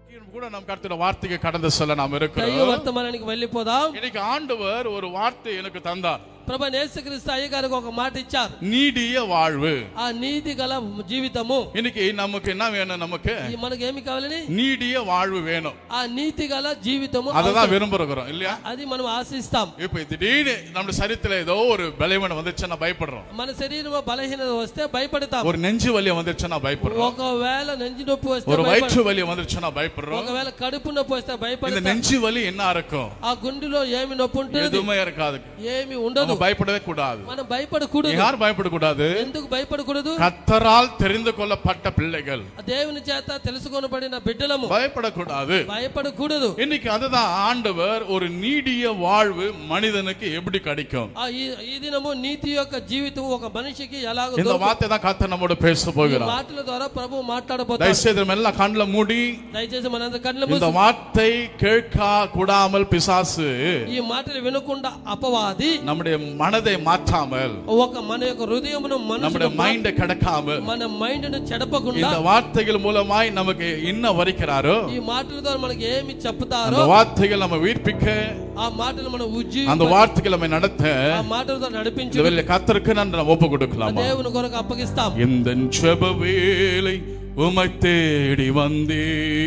கூட நம் கருத்துல வார்த்தைக்கு கடந்து சொல்ல நாம் దైవ இருக்கிறோம் వర్తమానానికి వెళ్ళిపోదాం இன்னைக்கு ஆண்டவர் ஒரு வார்த்தை எனக்கு தந்தார் ప్రభా యేసుక్రీస్తు అయ్య గారికి ఒక మాట ఇచ్చారు நீடிய வாழ்வு ఆ నీతి గల జీవితము இன்னைக்கு நமக்கு என்ன வேணும் நமக்கு ఈ మనకి ఏమి కావాలని நீடிய வாழ்வு வேணும் ఆ నీతి గల జీవితము அததான் விரும்புகிறோம் இல்லையா అది మనం ఆశిస్తాం இப்ப திடீர்னு நம்ம சரீரத்துல ஏதோ ஒரு பலவீனம் வந்துச்சுன்னா பயப்படுறோம் మన శరీరం బలహీనత వస్తే భయపడతాం ஒரு நெஞ்சு வலி வந்துருச்சுன்னா பயப்படுறோம் ఒకవేళ నెంజి నొప్పి వస్తే ஒரு భయపడ- வயிற்று வலி வந்துருச்சுன்னா பயப்படுறோம் ఒకవేళ కడుపు నొప్పి వస్తే இந்த భయపడతాం நெஞ்சு வலி என்ன இருக்கும் ఆ గుండెలో ఏమి నొప్పి ఉంటుంది எதுவுமே இருக்காது ఏమి ఉండదు நம்ம பயப்படவே கூடாது మనం భయపడకూడదు யாரும் பயப்படக்கூடாது ఎందుకు భయపడకూడదు கத்தரால் தெரிந்து கொள்ளப்பட்ட பிள்ளைகள் ఆ దేవుని చేత తెలుసుకొనబడిన బిడ్డలము பயப்படக்கூடாது భయపడకూడదు இன்னைக்கு அதுதான் ஆண்டவர் ஒரு நீடிய வாழ்வு மனிதனுக்கு எப்படி கிடைக்கும் ఆ ఈ ఈ దినము నీతి యొక్క జీవితం ఒక మనిషికి ఎలాగో இந்த దొరుకు- వార్த்தை தான் கத்த நம்மோட பேச ఈ போகிறார் మాటల ద్వారా ప్రభు మాట్లాడబోతాడు தயவுசெய்து நம்ம எல்லாம் கண்ணுல மூடி దయచేసి మనందరి కళ్ళు இந்த మూసి வார்த்தை கேட்க கூடாமல் பிசாசு ఈ మాటలు వినకుండా అపవాది நம்முடைய மனதை மாற்றாமல் ఒక మన యొక్క హృదయమును நம்முடைய మనసు மைண்டை கடக்காமல் మన మైండ్ ను చెడపకుండా இந்த வார்த்தைகள் மூலமாய் நமக்கு என்ன வரைக்கிறாரோ ఈ మాటల ద్వారా మనకి ఏమి அந்த చెప్తారో வார்த்தைகள் நம்ம உயிர்ப்பிக்க ఆ మాటలు మన ఉజ్జీ அந்த వార్த்தைகள் நம்ம நடத்த ఆ మాటల ద్వారా నడిపించు இந்த வெளிய கத்தருக்கு நான் நம்ம ஒப்பு ఆ கொடுக்கலாமா దేవుని కొరకు అప్పగిస్తాం இந்த ஜெப வேலை உமை தேடி வந்தே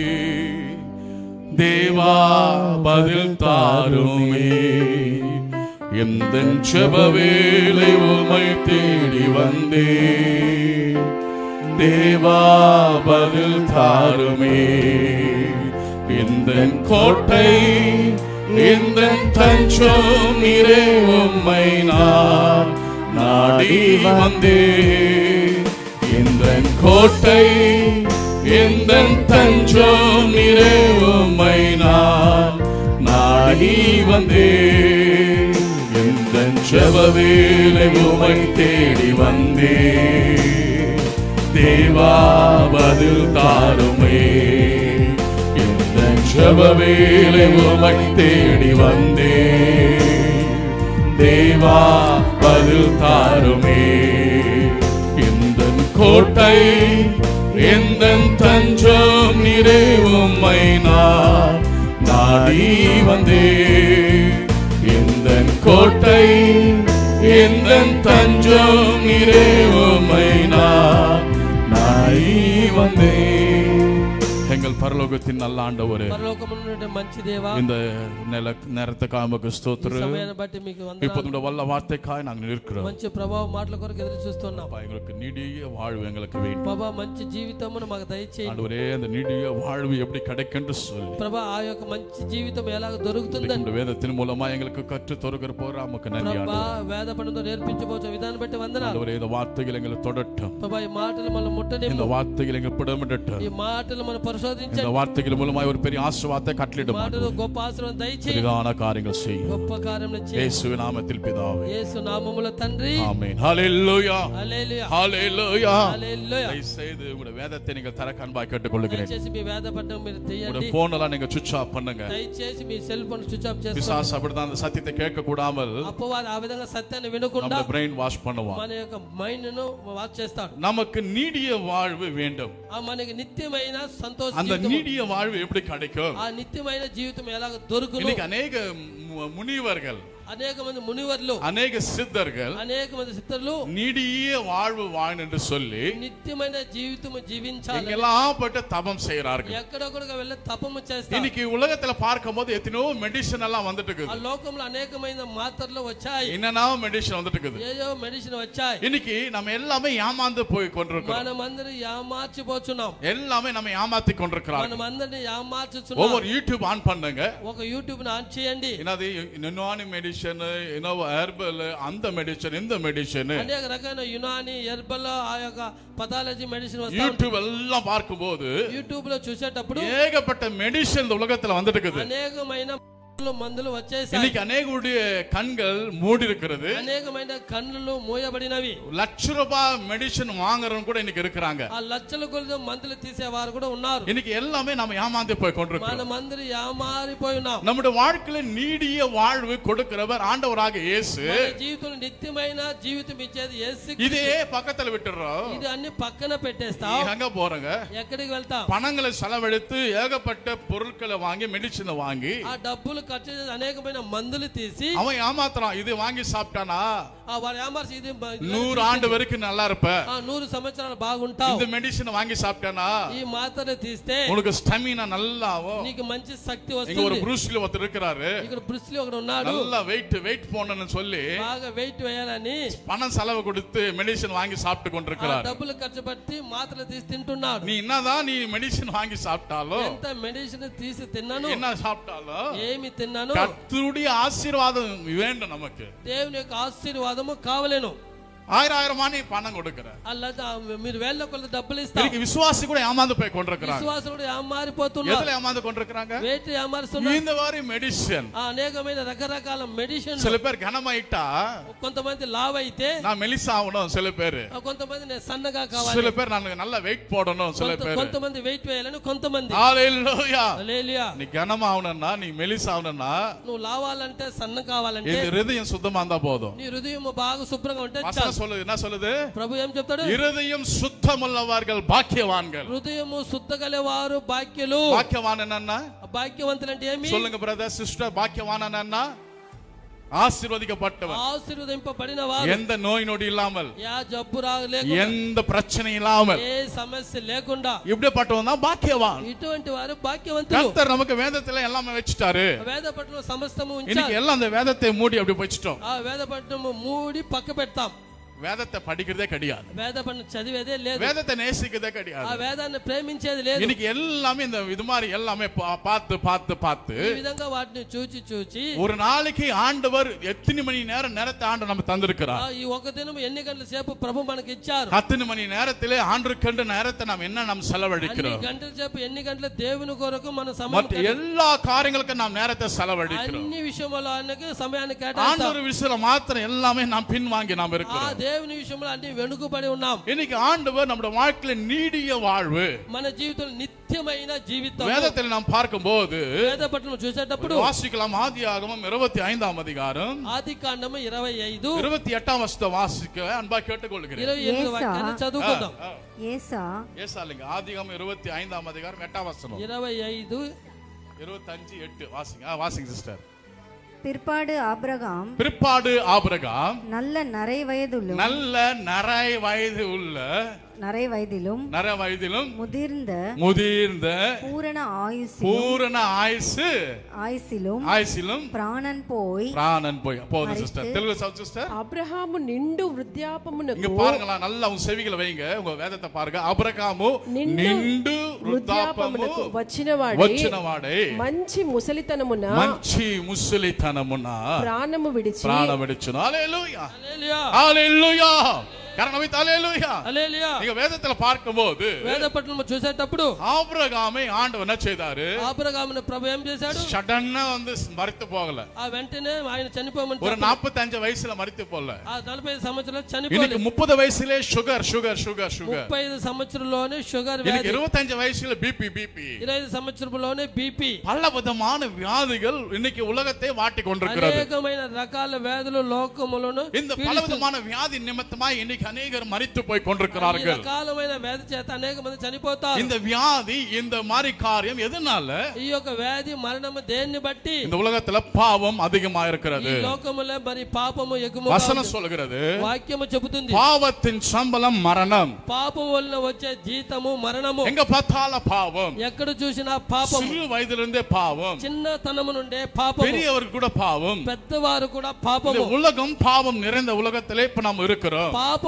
தேவா பதில் தாருமே இந்த ஜெப வேலை உமை தேடி வந்தே தேவா பதில் தாருமே இந்த கோட்டை இந்த தஞ்சம் நிறை உம்மை நான் நாடி வந்தே இந்த கோட்டை இந்த தஞ்சம் நிறை உம்மை நான் நாடி வந்தே இந்த ஜெப வேலை உமை தேடி வந்தே தேவா பதில் தாருமே இந்த ஜெப வேலை உமை தேடி வந்தே தேவா பதில் தாருமே இந்த கோட்டை எந்த தஞ்சம் நிறை உம்மை நான் நாடி வந்தே இந்த கோட்டை எந்த தஞ்சம் நிறை உம்மை நான் நாடி வந்தே எங்கள் பரலோகத்தின் நல்ல ஆண்டவரே పరలోకమున మంచి దేవా இந்த நில நேரத்துக்காக நமக்கு ఈ ஸ்தோத்திரம் సమయాన్ని బట్టి మీకు இப்போது వందనాలు இந்த வல்ல வார்த்தைக்காய் நாங்கள் நிற்கிறோம் మంచి ప్రభావ మాటల కొరకు ఎదురు చూస్తున్నాం அப்பா, எங்களுக்கு நீடிய வாழ்வு எங்களுக்கு வேண்டும் ప్రభా మంచి జీవితమును మాకు దయచేయండి ஆண்டவரே அந்த நீடிய வாழ்வு எப்படி கிடைக்குன்னு சொல்லி ప్రభా ఆ యొక్క మంచి జీవితం ఎలాగ దొరుకుతుందని இந்த வேதத்தின் மூலமா எங்களுக்கு கற்று தொருகிற போற நமக்கு நன்றி ప్రభా ஆண்டவரே. వేద పండుగ నేర్పించబోచు విధానం బట్టి వందనాలు ஆண்டவரே இந்த வார்த்தைகள் எங்களை தொடட்டும் ప్రభా ఈ మాటలు మనం ముట్టని இந்த வார்த்தைகள் எங்க பிடமிடட்டும் ఈ మాటలు మనం இந்த పరిశోధించండి வார்த்தைகள் மூலமாய் ஒரு பெரிய ஆசீர்வாதத்தை கட்டளிடும் మాటలు గొప్ప ఆశ్రమం దయచేయండి பெரிதான காரியங்கள் செய்யும் గొప్ప కార్యం చేయండి இயேசுவின் நாமத்தில் பிதாவே యేసు నామముల తండ్రి ஆமென் ஹalleluya హల్లెలూయా ஹalleluya హల్లెలూయా தயவு செய்து உங்களுடைய வேதத்தை நீங்கள் தர கண்பாய் கேட்டுக்கொள்கிறேன் దయచేసి మీ వేద పట్టణం మీరు తీయండి உங்களுடைய போன் எல்லாம் நீங்க சுவிட்ச் ஆஃப் பண்ணுங்க దయచేసి మీ సెల్ ఫోన్ స్విచ్ ఆఫ్ చేసుకోండి பிசாசு அப்படிதான் அந்த சத்தியத்தை கேட்க கூடாமல் అపవాది ఆ విధంగా సత్యాన్ని వినకుండా நம்ம பிரெயின் வாஷ் பண்ணுவான் మన యొక్క మైండ్ ను వాచ్ చేస్తాడు நமக்கு நீடிய வாழ்வு வேண்டும் ఆ మనకి నిత్యమైన సంతోష அந்த జీవితం நீடிய வாழ்வு எப்படி கிடைக்கும் ఆ నిత్యమైన జీవితం ఎలాగ దొరుకును இன்னைக்கு அநேக மு- முனிவர்கள் అనేక మంది మునివర్లు அநேக சித்தர்கள் అనేక మంది సిద్ధులు நீடிய வாழ்வு வாழ் என்று சொல்லி నిత్యమైన జీవితం జీవించాలి எங்கெல்லாம் போயிட்டு தபம் செய்யறார்கள் ఎక్కడొక్కడికి వెళ్ళి తపము చేస్తారు இன்னைக்கு உலகத்துல பார்க்கும் போது எத்தனையோ மெடிசன் எல்லாம் வந்துட்டு ఆ இருக்குது లోకంలో అనేకమైన మాత్రలు వచ్చాయి என்னென்ன மெடிசன் வந்துட்டு இருக்குது ఏయో మెడిసిన్ వచ్చాయి இன்னைக்கு நம்ம எல்லாமே ஏமாந்து போய் கொண்டிருக்கிறோம் మనమందరం ఏమార్చిపోతున్నాం எல்லாமே நம்ம ஏமாத்தி கொண்டிருக்கிறார்கள் మనమందరిని ఏమార్చుతున్నాం ஒவ்வொரு யூடியூப் ஆன் பண்ணுங்க ఒక యూట్యూబ్ ఆన్ చేయండి என்னது யுனானி மெடிசன் இன்னோ ஹெர்பல் அந்த மெடிசன் இந்த மெடிசன் అనేక రకమైన యునాని ఎర్బల్ ఆ యొక్క పథాలజీ మెడిసిన్ వస్తా யூடியூப் எல்லாம் பார்க்கும்போது యూట్యూబ్ లో చూసేటప్పుడు ஏகப்பட்ட மெடிசன் இந்த உலகத்துல வந்துட்டு இருக்குது అనేకమైన మందులు వచ్చేసాయి இன்னைக்கு அநேகருடைய கண்கள் மூடி இருக்கிறது అనేకమైన కన్నులు మూయబడినవి லட்ச ரூபாய் மெடிசன் வாங்குறவங்க கூட இன்னைக்கு இருக்கிறாங்க ఆ లక్షల కొలది మందులు తీసేవారు కూడా ఉన్నారు இன்னைக்கு எல்லாமே நம்ம ஏமாந்து போய் మన கொண்டிருக்கிறோம் మందిరి ఏమారిపోయి ఉన్నాం நம்முடைய வாழ்க்கையில நீடிய வாழ்வு கொடுக்கிறவர் ஆண்டவராக இயேசு మన జీవితంలో నిత్యమైన జీవితం ఇచ్చేది యేసు இதே பக்கத்துல விட்டுறோம் ఇది అన్ని పక్కన நீ పెట్టేస్తావు எங்க போறங்க ఎక్కడికి వెళ్తావు பணங்களை செலவழித்து ஏகப்பட்ட பொருட்களை வாங்கி மெடிசனை வாங்கி ఆ డబ్బులు ఖర్చు చేసి అనేకమైన మందులు తీసి அவன் ஏமாத்துறான் இது வாங்கி சாப்பிட்டானா ఆ వారు ఏమార్చి ఇది మ- ఇది நூறு ஆண்டு வரைக்கும் நல்லா இருப்ப ఆ నూరు సంవత్సరాలు బాగుంటావు இந்த மெடிசனை வாங்கி சாப்பிட்டானா ఈ మాత్రలు తీస్తే உனக்கு ஸ்டமினா நல்லா ஆகும் నీకు మంచి శక్తి இங்க ஒரு వస్తుంది புரூஸ்ல ஒருத்தர் இருக்கிறாரு ఇక్కడ బ్రుస్లీ ఒకడు ఉన్నాడు நல்லா வெயிட் வெயிட் போடணும்னு சொல்லி బాగా వెయిట్ వేయాలని பணம் செலவு கொடுத்து மெடிசன் வாங்கி சாப்பிட்டு ఆ கொண்டிருக்கிறார் డబ్బులు ఖర్చు పెట్టి మాత్రలు తీసి తింటున్నాడు நீ என்னதான் நீ மெடிசன் வாங்கி சாப்பிட்டாலும் ఎంత మెడిసిన్ తీసి తిన్నాను என்ன சாப்பிட்டாலும் ఏమి తిన్నాను கர்த்தருடைய ஆசீர்வாதம் வேண்டும் நமக்கு దేవుని యొక్క ఆశీర్వాదము కావలేను ஆயிரம் ஆயிரமா நீ பணம் கொடுக்கிற అలా మీరు వేళ్ళ కొలది డబ్బులు ఇస్తారు இன்னைக்கு விசுவாசி கூட ஏமாந்து போய் கொண்டிருக்கிறாங்க విశ్వాసులు కూడా ఏమారిపోతున్నారు எதுல ஏமாந்து கொண்டிருக்கிறாங்க వేటి ఏమారుస్తున్నారు இந்த மாதிரி மெடிசன் ఆ అనేకమైన రకరకాల మెడిసిన్ சில பேர் கனமாயிட்டா కొంతమంది లావ్ అయితే நான் மெலிசா ஆகணும் சில பேரு ఆ కొంతమంది నేను సన్నగా కావాలి சில பேர் நான் நல்லா வெயிட் போடணும் சில కొంత- பேர் కొంతమంది వెయిట్ వేయాలని కొంతమంది ஹalleluya హల్లెలూయా. நீ கனமாகணும்னா நீ மெலிசா ஆகணும்னா నువ్వు లావాలంటే సన్న కావాలంటే இந்த இருதயம் சுத்தமா இருந்தா போதும் నీ హృదయం బాగా శుభ్రంగా ఉంటే வசனம் చాలు. சொல்லுது என்ன சொல்லுது ప్రభు ఏం చెప్తాడు இருதயம் சுத்தமுள்ளவர்கள் பாக்கியவான்கள் హృదయము శుద్ధగలవారు భాగ్యులు பாக்கியவான் என்னன்னா భాగ్యవంతులు అంటే ఏమి சொல்லுங்க பிரதர் சிஸ்டர் பாக்கியவான் என்னன்னா ஆசீர்வதிக்கப்பட்டவன் ఆశీర్వదింపబడిన వారు எந்த நோய் நொடி இல்லாமல் యా జబ్బు రా లేకుండా எந்த பிரச்சனை இல்லாமல் ఏ సమస్య లేకుండా இப்படிப்பட்டவன் தான் பாக்கியவான் ఇటువంటి వారు భాగ్యవంతులు கர்த்தர் நமக்கு வேதத்துல எல்லாமே வச்சுட்டாரு వేద పట్టణం సమస్తము ఉంచారు இன்னைக்கு எல்லாம் அந்த வேதத்தை மூடி அப்படி வச்சுட்டோம் ఆ వేద పట్టణము మూడి పక్క పెడతాం வேதத்தை படிக்கிறதே கிடையாது వేద పట్టణం చదివేదే లేదు வேதத்தை நேசிக்கிறதே ఆ கிடையாது వేదాన్ని ప్రేమించేది లేదు இன்னைக்கு எல்லாமே இந்த இது மாதிரி எல்லாமே பா- பார்த்து பார்த்து பார்த்து ఈ విధంగా వాటిని చూచి చూచి ஒரு நாளைக்கு ஆண்டவர் எத்தனை மணி நேரம் நேரத்தை ஆண்டு நம்ம ఆ, தந்திருக்கிறார் ఈ ఒక దినం ఎన్ని గంటల సేపు ప్రభు మనకి ఇచ్చారు அத்தனை மணி நேரத்திலே ஆண்டு கண்டு நேரத்தை நாம் என்ன நாம் అన్ని செலவழிக்கிறோம் గంటల సేపు ఎన్ని గంటల దేవుని కొరకు మన సమయం மற்ற எல்லா காரியங்களுக்கும் நாம் நேரத்தை செலவழிக்கிறோம் అన్ని విషయంలో ఆయనకి సమయాన్ని కేటాయిస్తాం ஆண்டவர் விஷயத்துல மாத்திரம் எல்லாமே நாம் பின்வாங்கி நாம் ఆ இருக்கிறோம் దేవుని విషయంలో అన్ని వెనుకబడి ఉన్నాం இன்னைக்கு ஆண்டவர் நம்முடைய வாழ்க்கையில நீடிய வாழ்வு మన జీవితంలో నిత్యమైన జీవితం வேதத்தில் நாம் பார்க்கும்போது వేద పట్టణం చూసేటప్పుడు வாசிக்கலாம் ஆதியாகமம் இருபத்தி ஐந்தாம் அதிகாரம் ఆది కాండము ఇరవై ఐదు இருபத்தி எட்டாம் வருஷத்தை வாசிக்க அன்பா கேட்டுக்கொள்கிறேன் ఇరవై ఎనిమిది ఏసా? వాక్యాన్ని చదువుకుందాం ஆ, ஏசா ஏசாலிங்க ஆதிகாமம் இருபத்தி ஐந்தாம் அதிகாரம் எட்டாம் வசனம் ఇరవై ఐదు இருபத்தஞ்சு எட்டு வாசிங்க ஆ, வாசிங்க சிஸ்டர் பிற்பாடு ஆபிரகாம் பிற்பாடு ஆபிரகாம் நல்ல நரை வயதிலும் நல்ல நரை வயது உள்ள நரை வயதிலும் நர வயதிலும் முதிர்ந்த முதிர்ந்த பூரண ஆயுசிலும் பூரண ஆயுசு ஆயுசிலும் ஆயுசிலும் ప్రాణం పోయి பிராணன் போய் போதும் sister Telugu south sister Abraham నిండు వృద్ధాపమునకు இங்க பாருங்களா நல்லா உங்க செவிகளை வைங்க உங்க வேதத்தை பாருங்க அபிரகாము నిండు నిండు వృద్ధాపము వృద్ధాపమునకు వచ్చినవాడే వచ్చిన వాడే మంచి ముసలితనమున మంచి ముసలితనమున ప్రాణము విడిచి ప్రాణం విడిచును హల్లెలూయా హల్లెలూయా హల్లెలూయా கரணமித்து ஹalleluya హల్లెలూయా நீங்க வேதத்துல பார்க்கும்போது వేద పట్టణం చూసేటప్పుడు ஆபிரகாமை ஆண்டவர் என்ன செய்தாரு ఆబ్రగామును ప్రభు ఏం చేశాడు சடன்னா வந்து மறித்து போகல ఆ వెంటనే ఆయన చనిపోమని ஒரு చెప్పాడు. நாற்பத்தஞ்சு வயசுல மறித்து போகல ఆ నలభై సంవత్సరాలు இன்னைக்கு చనిపోలేదు முப்பது வயசுலே சுகர் சுகர் சுகர் சுகர் ముప్పై ఐదు సంవత్సరంలోనే షుగర్ இன்னைக்கு వ్యాధి இருபத்தஞ்சு வயசுல பிபி பிபி ఇరవై ఐదు సంవత్సరంలోనే బీపీ பல விதமான வியாதிகள் இன்னைக்கு உலகத்தை வாட்டி கொண்டிருக்கிறது అనేకమైన రకాల వ్యాధులు లోకములను இந்த பல விதமான வியாதி நிமித்தமாய் இன்னைக்கு அநேகர் மறித்து போய் ఈ கொண்டிருக்கிறார்கள் రకాలమైన వ్యాధి చేత అనేక మంది చనిపోతారు இந்த வியாதி இந்த மாதிரி காரியம் எதனால ఈ యొక్క వ్యాధి మరణము దేన్ని బట్టి இந்த உலகத்துல பாவம் அதிகமா ఈ இருக்கிறது లోకములో మరి పాపము ఎగుము வசனம் சொல்கிறது వాక్యము చెబుతుంది பாவத்தின் சம்பளம் மரணம் పాపం వలన వచ్చే జీతము మరణము எங்க பார்த்தால பாவம் ఎక్కడ చూసినా పాపము சிறு వయதிலிருந்தே பாவம் చిన్నతనము నుండే పాపము பெரியவருக்கு கூட பாவம் పెద్దవారు కూడా இந்த పాపము உலகம் பாவம் நிறைந்த உலகத்திலே இப்ப நாம் இருக்கிறோம் పాపం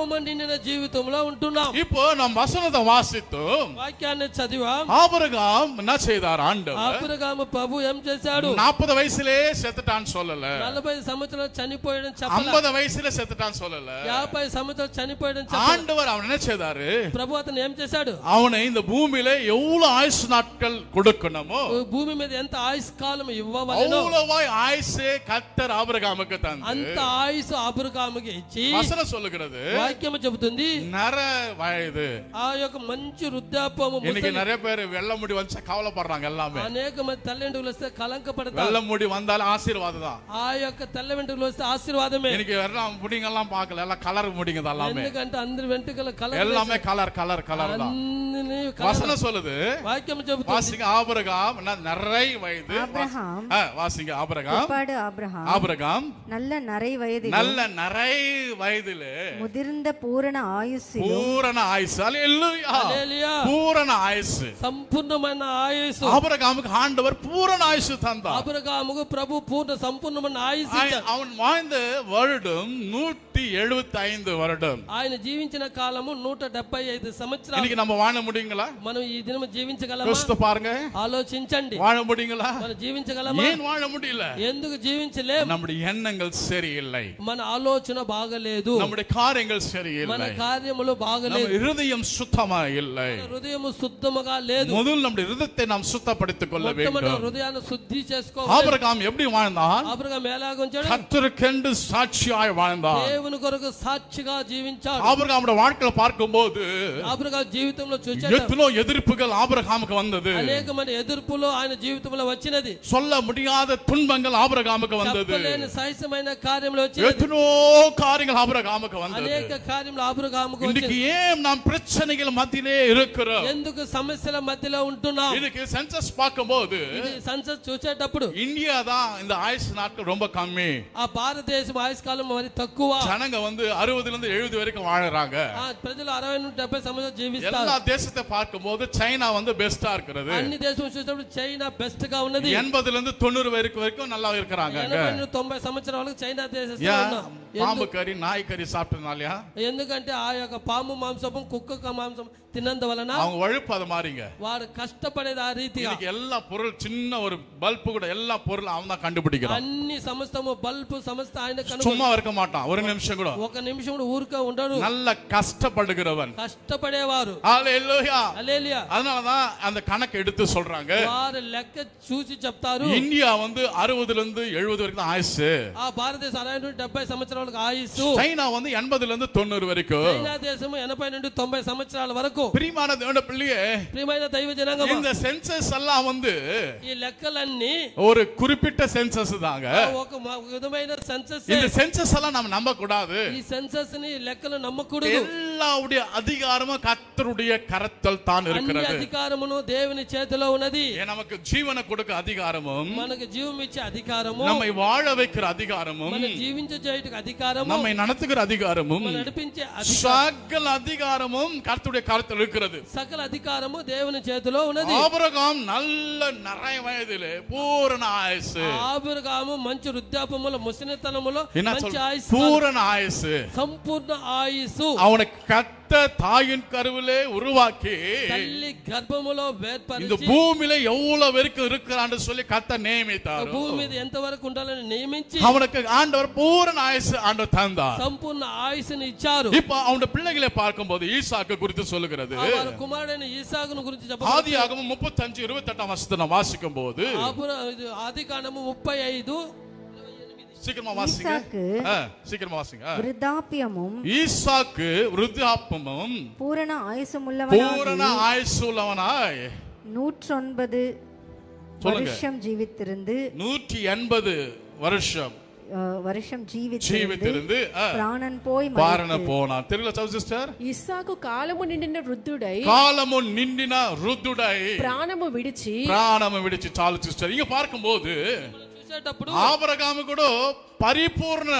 జీవము నిండిన జీవితంలో ఉంటున్నాం இப்போ நம் வசனத்தை வாசித்தோம் వాక్యాన్ని చదివాం ஆபிரகாம் என்ன செய்தார் ஆண்டவர் ఆపురగాము ప్రభు ఏం చేశాడు நாற்பது வயசுலே செத்துட்டான்னு சொல்லல నలభై సంవత్సరాలు చనిపోయడం చెప్పాలి ஐம்பது வயசுல செத்துட்டான்னு சொல்லல యాభై సంవత్సరాలు చనిపోయడం చెప్పాలి ஆண்டவர் அவன் என்ன செய்தாரு ప్రభు అతను ఏం చేశాడు அவனை இந்த பூமியில எவ்வளவு ஆயுசு நாட்கள் கொடுக்கணுமோ భూమి మీద ఎంత ఆయుష్ కాలం ఇవ్వవలెనో அவ்வளவாய் ஆயுசே கத்தர் ஆபிரகாமுக்கு தந்து అంత ఆయుష్ ఆపురగాముకి ఇచ్చి வசனம் சொல்லுகிறது వాక్యము చెబుతుంది நர வயது ఆ యొక్క మంచి వృద్ధాపము இன்னைக்கு ముసలి- நிறைய பேர் வெள்ள முடி வந்து கவலைப்படுறாங்க எல்லாமே అనేక మంది తెల్ల వెంట్రుకలు వస్తే కలంకపడతారు வெள்ள முடி வந்தாலும் ஆசீர்வாதம் தான் ఆ యొక్క తెల్ల వెంట్రుకలు వస్తే ఆశీర్వాదమే இன்னைக்கு எல்லாம் முடிங்கெல்லாம் பார்க்கல எல்லாம் கலர் முடிங்க தான் எல்லாமே ఎందుకంటే అందరి వెంట్రుకల కలర్ எல்லாமே கலர் கலர் கலர் தான் అన్ని కలర్. வசனம் சொல்லுது వాక్యం చెబుతుంది வாசிங்க ஆபிரகாம் என்ன நிறை வயது ஆபிரகாம் ஆ, வாசிங்க ஆபிரகாம் பிற்பாடு ஆபிரகாம் ஆபிரகாம் நல்ல நரை வயதிலும் நல்ல நிறை வயதிலே முதிர்ந்த பூரண ஆயுசிலும் பூரண ஆயுசு அல்லேலூயா హల్లెలూయా. பூரண ஆயுசு సంపూర్ణమైన ఆయుష్ ஆபிரகாமுக்கு ஆண்டவர் பூரண ஆயுசு தந்தார் అబ్రగాముకు ప్రభు పూర్ణ సంపూర్ణమైన ఆయుష్ ஆய- ఇచ్చాడు. அவன் வாழ்ந்த வருடம் நூத்தி எழுபத்தி ஐந்து வருடம் ఆయన జీవించిన కాలము నూట డెబ్బై ఐదు సంవత్సరాలు இன்னைக்கு நம்ம வாழ முடியுங்களா మనం ఈ దినం జీవించగలమా யோசித்து பாருங்க ఆలోచించండి வாழ முடியுங்களா మనం జీవించగలమా ஏன் வாழ முடியல ఎందుకు జీవించలేం நம்முடைய எண்ணங்கள் சரியில்லை మన ఆలోచన బాగలేదు நம்முடைய காரியங்கள் మన சரியில்லை కార్యములు நம்ம బాగలేదు இருதயம் சுத்தமா இல்லை మన హృదయము శుద్ధముగా లేదు முதல் நம்முடைய இருதயத்தை நாம் சுத்தப்படுத்திக் கொள்ள మొట్టమొదటి வேண்டும் హృదయాన్ని శుద్ధి చేసుకోవాలి ஆபிரகாம் எப்படி வாழ்ந்தான் ఆబ్రగాం ఎలాగుంచాడు கத்தருக்கென்று சாட்சியாய் வாழ்ந்தான் దేవుని కొరకు సాక్షిగా జీవించాడు ஆபிரகாமுடைய வாழ்க்கையில பார்க்கும்போது ఆబ్రగాం జీవితంలో చూచాడు எத்தனோ எதிர்ப்புகள் ஆபிரகாமுக்கு வந்தது అనేకమైన ఎదుర్పులు ఆయన జీవితంలో వచ్చినది சொல்ல முடியாத துன்பங்கள் ஆபிரகாமுக்கு வந்தது చెప్పలేని సహజమైన కార్యంలో వచ్చినది எத்தனோ காரியங்கள் ஆபிரகாமுக்கு வந்தது అనేక కార్యములు ఆబ్రగాముకు இன்னைக்கு వచ్చింది ஏன் நாம் பிரச்சனைகள் மத்தியிலே இருக்கிறோம் ఎందుకు సమస్యల మధ్యలో ఉంటున్నాం இன்னைக்கு சென்சஸ் பார்க்கும்போது ఇది సంసద్ చూసేటప్పుడు இந்தியா தான் இந்த ஆயுசு நாட்கள் ரொம்ப கம்மி ఆ భారతదేశం ఆయుష్కాలం మరి తక్కువ ஜனங்க வந்து அறுபதுல இருந்து எழுபது வரைக்கும் வாழறாங்க ఆ ప్రజలు అరవై నుండి డెబ్బై సంవత్సరాలు జీవిస్తారు எல்லா தேசத்தை பார்க்கும்போது சைனா வந்து பெஸ்டா இருக்கிறது అన్ని దేశం చూసేటప్పుడు చైనా బెస్ట్ గా ఉన్నది எண்பதுல இருந்து தொண்ணூறு வரைக்கும் வரைக்கும் நல்லா இருக்கிறாங்க அங்க. ఎనభై నుండి తొంభై సంవత్సరాల వరకు చైనా దేశం ஏன் பாம்பு கறி நாய் கறி சாப்பிட்டனாலயா ఎందుకంటే ఆ యొక్క పాము మాంసము కుక్క మాంసం తిన్నందువలన அவங்க வழுப்பு அது மாறிங்க వాడు కష్టపడేది ఆ రీతిగా இன்னைக்கு எல்லா பொருள் சின்ன ஒரு பல்பு கூட எல்லா பொருளும் அவன் தான் கண்டுபிடிக்கிறான் అన్ని సమస్తము బల్బు సమస్త ఆయన కనుగొని சும்மா இருக்க మాటాன் ஒரு నిమిషం கூட ఒక నిమిషం కూడా ఊరికే ఉండడు நல்ல கஷ்டப்படுகிறவன் కష్టపడేవారు ஹalleluya అలేలియా அதனாலதான் அந்த கணக்கு எடுத்து சொல்றாங்க వారు లెక్క చూసి చెప్తారు இந்தியா வந்து அறுபதுல இருந்து எழுபது வரைக்கும் தான் ஆயுசு ఆ భారతదేశం అరవై నుండి డెబ్బై సంవత్సరాలకు ఆయుష్ சைனா வந்து எண்பதுல இருந்து தொண்ணூறு வரைக்கும் చైనా దేశము ఎనభై నుండి తొంభై సంవత్సరాల వరకు பிரியமான தேவன பிள்ளையே ప్రియమైన దైవ జనాంగం இந்த சென்சஸ் எல்லாம் வந்து ఈ లెక్కలన్నీ ஒரு குறிப்பிட்ட சென்சஸ் தாங்க ఒక మ- విధమైన సెన్సస్ இந்த சென்சஸ் எல்லாம் நம்ம நம்ப கூடாது ఈ సెన్సస్ ని లెక్కలు నమ్మకూడదు எல்லாவுடைய அதிகாரமும் கர்த்தருடைய கரத்தில் தான் అన్ని இருக்கிறது అధికారమును దేవుని చేతిలో ఉన్నది ஏன் நமக்கு ஜீவனை கொடுக்க அதிகாரமும் మనకు జీవం ఇచ్చే అధికారము நம்மை வாழ வைக்கிற அதிகாரமும் మన జీవించే చేయటకు అధికారము நம்மை நடத்துகிற அதிகாரமும் మన నడిపించే అధి- சகல அதிகாரமும் கர்த்தருடைய கருத்தில் இருக்கிறது సకల అధికారము దేవుని చేతిలో ఉన్నది ஆபிரகாம் நல்ல நிறைய வயதிலே பூரண ஆயுசு ఆబురగాము మంచి వృద్ధాపములో ముసలితనములో என்ன మంచి சொல் ఆయుస్ பூரண ஆயுசு సంపూర్ణ ఆయుసు அவனை கத்த தாயின் கருவிலே உருவாக்கி తల్లి గర్భములో இந்த వేర్పరిచి பூமியில எவ்வளவு வரைக்கும் இருக்கிறான்னு சொல்லி கத்த நியமித்தார் భూమి మీద ఎంత వరకు ఉండాలని నియమించి அவனுக்கு ஆண்டவர் பூரண ஆயுசு ஆண்டவர் தந்தார் సంపూర్ణ ఆయుస్ని ఇచ్చారు இப்ப அவனுடைய பிள்ளைகளை பார்க்கும்போது ஈசாக்கு குறித்து சொல்லுகிறது ఆ వారి కుమారుడైన ఈసాకును గురించి చెప్ప ஆதி ஆகமம் முப்பத்தஞ்சு இருபத்தி எட்டாம் வருஷத்தை நான் வாசிக்கும் போது ఆది కాండము ముప్పై ఐదు சீக்கிரமா வாசிங்க ஈசாக்கு ஆ, சீக்கிரமா வாசிங்க ஆ. விருத்தாப்பியமும் ஈசாக்கு விருத்தாப்பமும் பூரண ஆயுசமுள்ளவனாகி பூரண ஆயுசுள்ளவனாய் நூற்றொன்பது சொல்லுங்க. வருஷம் ஜீவித்திருந்து நூற்றி எண்பது வருஷம் அஹ், வருஷம் ஜீவித்திருந்து ஜீவித்திருந்து ஆ, பிராணன் போய் பாரண போனான் தெரியல சவு சிஸ்டர் ఇస్సాకు కాలము నిండిన వృద్ధుడై காலமு நின்றின ருத்துடை ప్రాణము విడిచి பிராணமு விடிச்சு చాలు சிஸ்டர் இங்க பார்க்கும்போது చూసేటప్పుడు ஆபரகாமு கூட பரிபூர்ண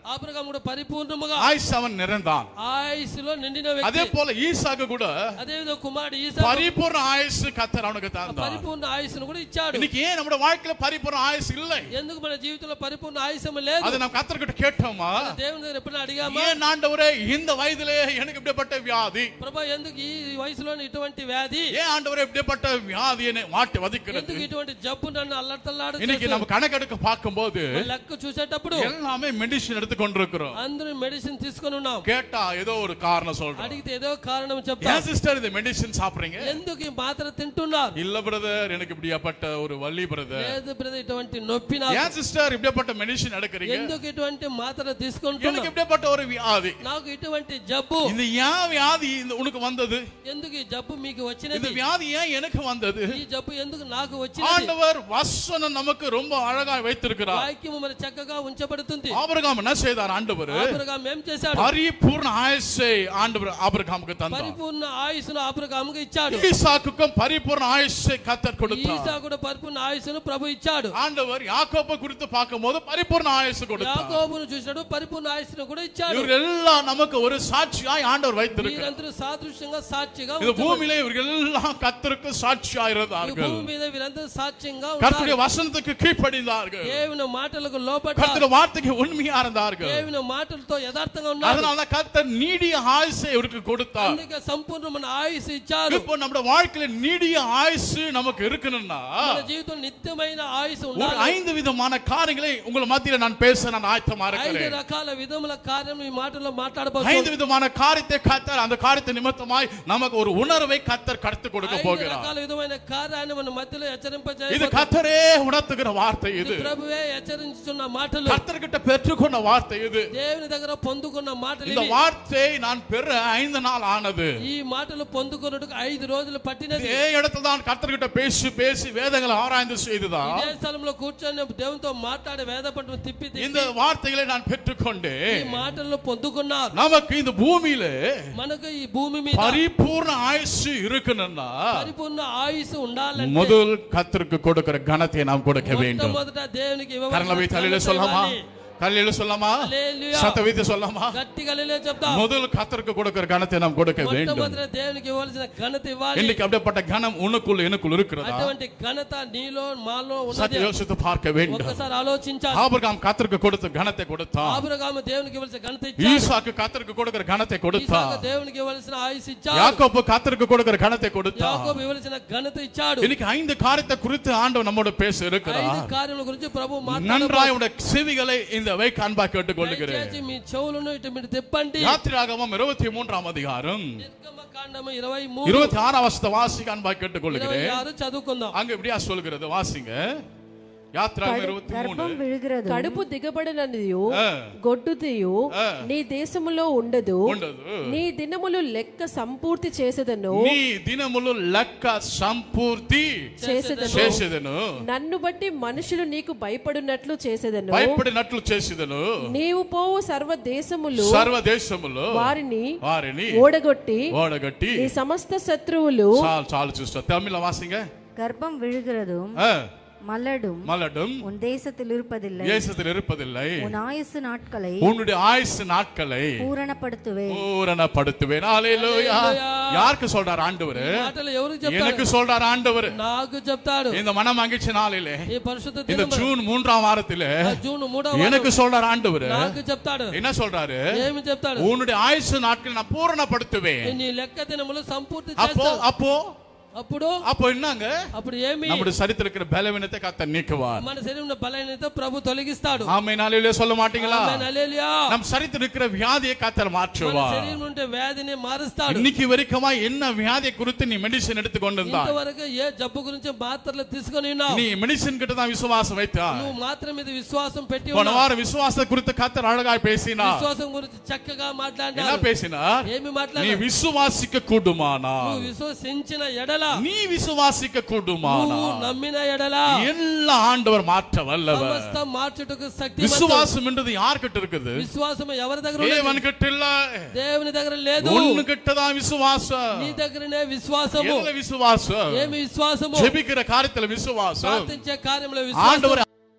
ఆబ్రహాం కూడా పరిపూర్ణముగా ஆயுசு அவன் நிறைந்தான் ఆయుస్సులో నిండిన அதே వ్యక్తి போல ஈசாக்கு கூட అదే విధంగా కుమారుడు ఈసా பரிபூர்ண ஆயுசு கத்தர் அவனுக்கு தந்தான் పరిపూర్ణ ఆయుస్సును కూడా ఇచ్చాడు இன்னைக்கு ஏன் நம்முடைய வாழ்க்கையில பரிபூர்ண ஆயுசு இல்லை ఎందుకు మన జీవితంలో పరిపూర్ణ ఆయుసం లేదు அதை நாம் கத்தர்கிட்ட கேட்டோமா దేవుని దగ్గర ఎప్పుడైనా అడిగామా ஏன் ஆண்டவரே இந்த வயதிலே எனக்கு இப்படிப்பட்ட வியாதி ప్రభా ఎందుకు ఈ వయసులో ఇటువంటి వ్యాధి ஏன் ஆண்டவரே இப்படிப்பட்ட வியாதி என்னை மாட்டி வதிக்கிறது ఎందుకు ఇటువంటి జబ్బు నన్ను అల్లర్తల్లాడు இன்னைக்கு நம்ம கணக்கெடுக்க பார்க்கும்போது లెక్క చూసేటప్పుడు எல்லாமே மெடிசின் எடுத்து கொண்டிருக்கிறோம் అందరూ మెడిసిన్ తీసుకొని ఉన్నాం கேட்டா ஏதோ ஒரு காரணம் சொல்றோம் అడిగితే ఏదో కారణం చెప్తాం ஏன் சிஸ்டர் இந்த மெடிசின் சாப்பிடுறீங்க ఎందుకు ఈ మాత్ర తింటున్నారు இல்ல பிரதர் எனக்கு இப்படியாப்பட்ட ஒரு வள்ளி பிரதர் లేదు బ్రదర్ ఇటువంటి నొప్పి నాకు ஏன் சிஸ்டர் இப்படியாப்பட்ட மெடிசின் எடுக்கிறீங்க ఎందుకు ఇటువంటి మాత్ర எனக்கு తీసుకుంటున్నా இப்படியாப்பட்ட ஒரு வியாதி నాకు ఇటువంటి జబ్బు இந்த ஏன் வியாதி இந்த உனக்கு வந்தது ఎందుకు ఈ జబ్బు మీకు இந்த వచ్చినది வியாதி ஏன் எனக்கு வந்தது ఈ జబ్బు ఎందుకు నాకు వచ్చినది ஆண்டவர் வசனம் நமக்கு ரொம்ப அழகாய் வைத்திருக்கிறார் వాక్యము మరి చక్కగా ఉంచబడుతుంది ஆபிரகாம் என்ன செய்தார் ஆண்டவர் ఆబ్రహాం ఏం చేశాడు பரிபூர்ண ஆயுசை ஆண்டவர் ஆபிரகாமுக்கு தந்தார் పరిపూర్ణ ఆయుసును ఆబ్రహాముకు ఇచ్చాడు ஈசாக்குக்கும் பரிபூர்ண ஆயுசை கத்தர் கொடுத்தார் ఈసా కూడా పరిపూర్ణ ఆయుసును ప్రభు ఇచ్చాడు ஆண்டவர் யாக்கோப்பை குறித்து பார்க்கும்போது பரிபூர்ண ஆயுசு கொடுத்தார் యాకోబును చూసినాడు పరిపూర్ణ ఆయుసును కూడా ఇచ్చాడు இவர்கள் எல்லாம் நமக்கு ஒரு சாட்சியாய் ஆண்டவர் வைத்திருக்கிறார் వీరందరూ సాదృశ్యంగా సాక్షిగా இந்த ఉంచబడి- பூமியில இவர்கள் எல்லாம் கத்தருக்கு சாட்சியாய் ఈ இருந்தார்கள் భూమి మీద వీరందరూ సాక్ష్యంగా கர்த்தருடைய ఉన్నారు வசனத்துக்கு கீழ்ப்படிந்தார்கள் దేవుని మాటలకు లోపడ్డారు கர்த்தருடைய வார்த்தைக்கு உண்மையா இருந்தார்கள் దేవుని మాటలతో యథార్థంగా ఉన్నారు அதனால கர்த்தர் நீடிய ஆயுசை இவருக்கு கொடுத்தார் అందుకే సంపూర్ణమైన ఆయుసు ఇచ్చాడు இப்போ நம்ம வாழ்க்கையில நீடிய ஆயுசு நமக்கு இருக்கணும்னா మన జీవితం నిత్యమైన ఆయుసు ஒரு ఉండాలి ஐந்து விதமான காரியங்களை உங்கள் மத்தியில நான் பேச நான் ஆயத்தமா ఐదు இருக்கிறேன் రకాల విధముల కార్యం ఈ మాటల్లో ஐந்து మాట్లాడబోతుంది விதமான காரியத்தை கத்தர் அந்த காரியத்தை நிமித்தமாய் நமக்கு ஒரு உணர்வை கத்தர் கடுத்து கொடுக்க ఐదు போகிறார் రకాల విధమైన కార్యాన్ని మన మధ్యలో இது హెచ్చరింపజేయ கத்தரே உணர்த்துகிற வார்த்தை இது ప్రభువే హెచ్చరించుతున్న మాటలు கர்த்தர்கிட்ட பெற்றுக்கொண்ட வார்த்தை இது దేవుని దగ్గర పొందుకున్న మాటలు இந்த ఇవి. வார்த்தை நான் பெற ஐந்து நாள் ஆனது ఈ మాటలు పొందుకున్నట్టుకు ఐదు రోజులు పట్టినది இதே இடத்துல தான் கர்த்தர்கிட்ட பேசி பேசி வேதங்களை ஆராய்ந்து செய்துதான் ఇదే స్థలంలో కూర్చొని దేవునితో మాట్లాడి వేద పంటను తిప్పి తిప్పి இந்த வார்த்தைகளை நான் பெற்றுக்கொண்டு ఈ మాటలను పొందుకున్నారు நமக்கு இந்த பூமியில మనకు ఈ భూమి మీద பரிபூர்ண ஆயுசு இருக்கணும்னா పరిపూర్ణ ఆయుసు ఉండాలంటే முதல் கர்த்தருக்கு கொடுக்கிற கனத்தை நாம் கொடுக்க வேண்டும் మొట్టమొదట దేవునికి கரங்களை ఇవ్వవలసిన வைத்து தலையில ఘనత சொல்லாமா ఇవ్వాలి. தலையில சொல்லாமா హల్లెలూయా. சத்த வைத்து சொல்லாமா గట్టిగా లేలే చెప్తా முதல் கர்த்தருக்கு கொடுக்கிற கனத்தை நாம் கொடுக்க வேண்டும் మొట్టమొదట దేవునికి ఇవ్వాల్సిన ఘనత ఇవ్వాలి இன்னைக்கு அப்படிப்பட்ட கனம் உனக்குள்ள எனக்குள் இருக்கிறதா అటువంటి ఘనత నీలో మాలో ఉన్నది சற்று யோசித்து பார்க்க வேண்டும் ఒక్కసారి ఆలోచించాలి ஆபிரகாம் கர்த்தருக்கு கொடுத்த கனத்தை கொடுத்தான் ఆబ్రహాము దేవునికి ఇవ్వాల్సిన ఘనత ఇచ్చాడు ஈசாக்கு கர்த்தருக்கு கொடுக்கிற கனத்தை கொடுத்தான் ఇసాకు దేవునికి ఇవ్వాల్సిన ఆయుష్ ఇచ్చాడు யாக்கோப்பு கர்த்தருக்கு கொடுக்கிற கனத்தை கொடுத்தான் యాకోబు ఇవ్వాల్సిన ఘనత ఇచ్చాడు இன்னைக்கு ஐந்து காரியத்தை குறித்து ஆண்டவர் நம்மோட பேச ఐదు இருக்கிறார் కార్యముల గురించి ప్రభు நன்றாய் உடைய செவிகளை இந்த வை காண்பா கேட்டுக்கொள்ளுகிறேன் దయచేసి మీ చెవులను ఇటు మీరు తిప్పండి யாத்திராகமம் இருபத்தி மூன்றாம் அதிகாரம் నిర్గమ కాండము ఇరవై మూడు இருபத்தி ஆறாம் வருஷத்தை வாசி காண்பா ఇరవై கேட்டுக்கொள்ளுகிறேன் ఆరు చదువుకుందాం அங்க இப்படியா சொல்கிறது வாசிங்க யாத்திராகமம் இருபத்தி மூணு గర్భం విழுகிறது కడుపు దిగబడినదియు ஆ, గొడ్డుదియు ఆ. నీ దేశములో ఉండదు ఉండదు నీ దినములు లెక్క సంపూర్తి చేసేదను నీ దినములు లెక్క సంపూర్తి చేసేదను చేసేదను నన్ను బట్టి మనుషులు నీకు భయపడినట్లు చేసేదను భయపడినట్లు చేసేదను నీవు పోవు సర్వ దేశములు సర్వదేశములో వారిని వారిని ఓడగొట్టి ఓడగట్టి నీ సమస్త శత్రువులు చాలు చాలు చూస్తా தமிழ்ல வாசிங்க கர்ப்பம் விழுகிறதும் ஆ, மலடும் மலடும் உன் தேசத்தில் இருப்பதில்லை தேசத்தில் இருப்பதில்லை உன் ஆயுசு நாட்களை உன்னுடைய ஆயுசு நாட்களை பூரணப்படுத்துவேன் பூரணப்படுத்துவேன் ஹalleluya யாருக்கு சொல்றார் ஆண்டவர் మాటలు ఎవరికి చెప్తాడు எனக்கு சொல்றார் ஆண்டவர் నాకు చెప్తాడు இந்த மனம் மகிழ்ச்சி நாளிலே ఈ పరిశుద్ధ இந்த దినము, ஜூன் மூன்றாம் வாரத்திலே ఆ జూన్ మూడవ எனக்கு சொல்றார் ஆண்டவர் నాకు చెప్తాడు என்ன சொல்றாரு ఏమి చెప్తాడు உன்னுடைய ஆயுசு நாட்கள் நான் பூரணப்படுத்துவேன் నీ లెక్క దినములు సంపూర్తి அப்போ చేస్తాడు அப்போ అప్పుడు அப்போ என்னங்க అప్పుడు ఏమి நம்முடைய சரித்திர இருக்கிற பலவீனத்தை கத்த நீக்குவார் మన శరీరం బలహీనత ప్రభు తొలగిస్తాడు ஆமை நாளிலே சொல்ல மாட்டீங்களா ఆమేన్, హల్లెలూయా. நம் சரித்திர இருக்கிற வியாதியை கத்தர் మన மாற்றுவார் శరీరం ఉంటే వ్యాధిని మారుస్తాడు இன்னைக்கு வரைக்குமா என்ன வியாதியை குறித்து நீ மெடிசன் எடுத்து கொண்டிருந்தா ఇంతవరకు ఏ జబ్బు గురించి మాత్రలు తీసుకొని ఉన్నావు நீ மெடிசன் கிட்ட தான் விசுவாசம் வைத்தா నువ్వు మాత్రం మీద విశ్వాసం పెట్టి போன ఉన్నావు வாரம் விசுவாசத்தை குறித்து கத்தர் அழகாய் பேசினா విశ్వాసం గురించి చక్కగా என்ன మాట్లాడినారు பேசினார் ఏమి நீ మాట్లాడారు விசுவாசிக்க கூடுமானா నువ్వు విశ్వసించిన ఎడల நீ விசுவாசிக்க கூடுமானா నువ్వు నమ్మిన ఎడల எல்லா ஆண்டவர் மாற்ற வல்லவர் సమస్త మార్చుటకు శక్తి விசுவாசம் என்றது யார்கிட்ட இருக்குது విశ్వాసం ఎవరి దగ్గర ఉన్నది? தேவன் கிட்ட இல்ல దేవుని దగ్గర లేదు ஒண்ணு கிட்டதான் விசுவாசம் నీ దగ్గరనే విశ్వాసము எதுல விசுவாசம் ఏమి విశ్వాసము ஜெபிக்கிற காரியத்துல விசுவாசம் ప్రార్థించే కార్యంలో విశ్వాసం ஆண்டவர் அவனை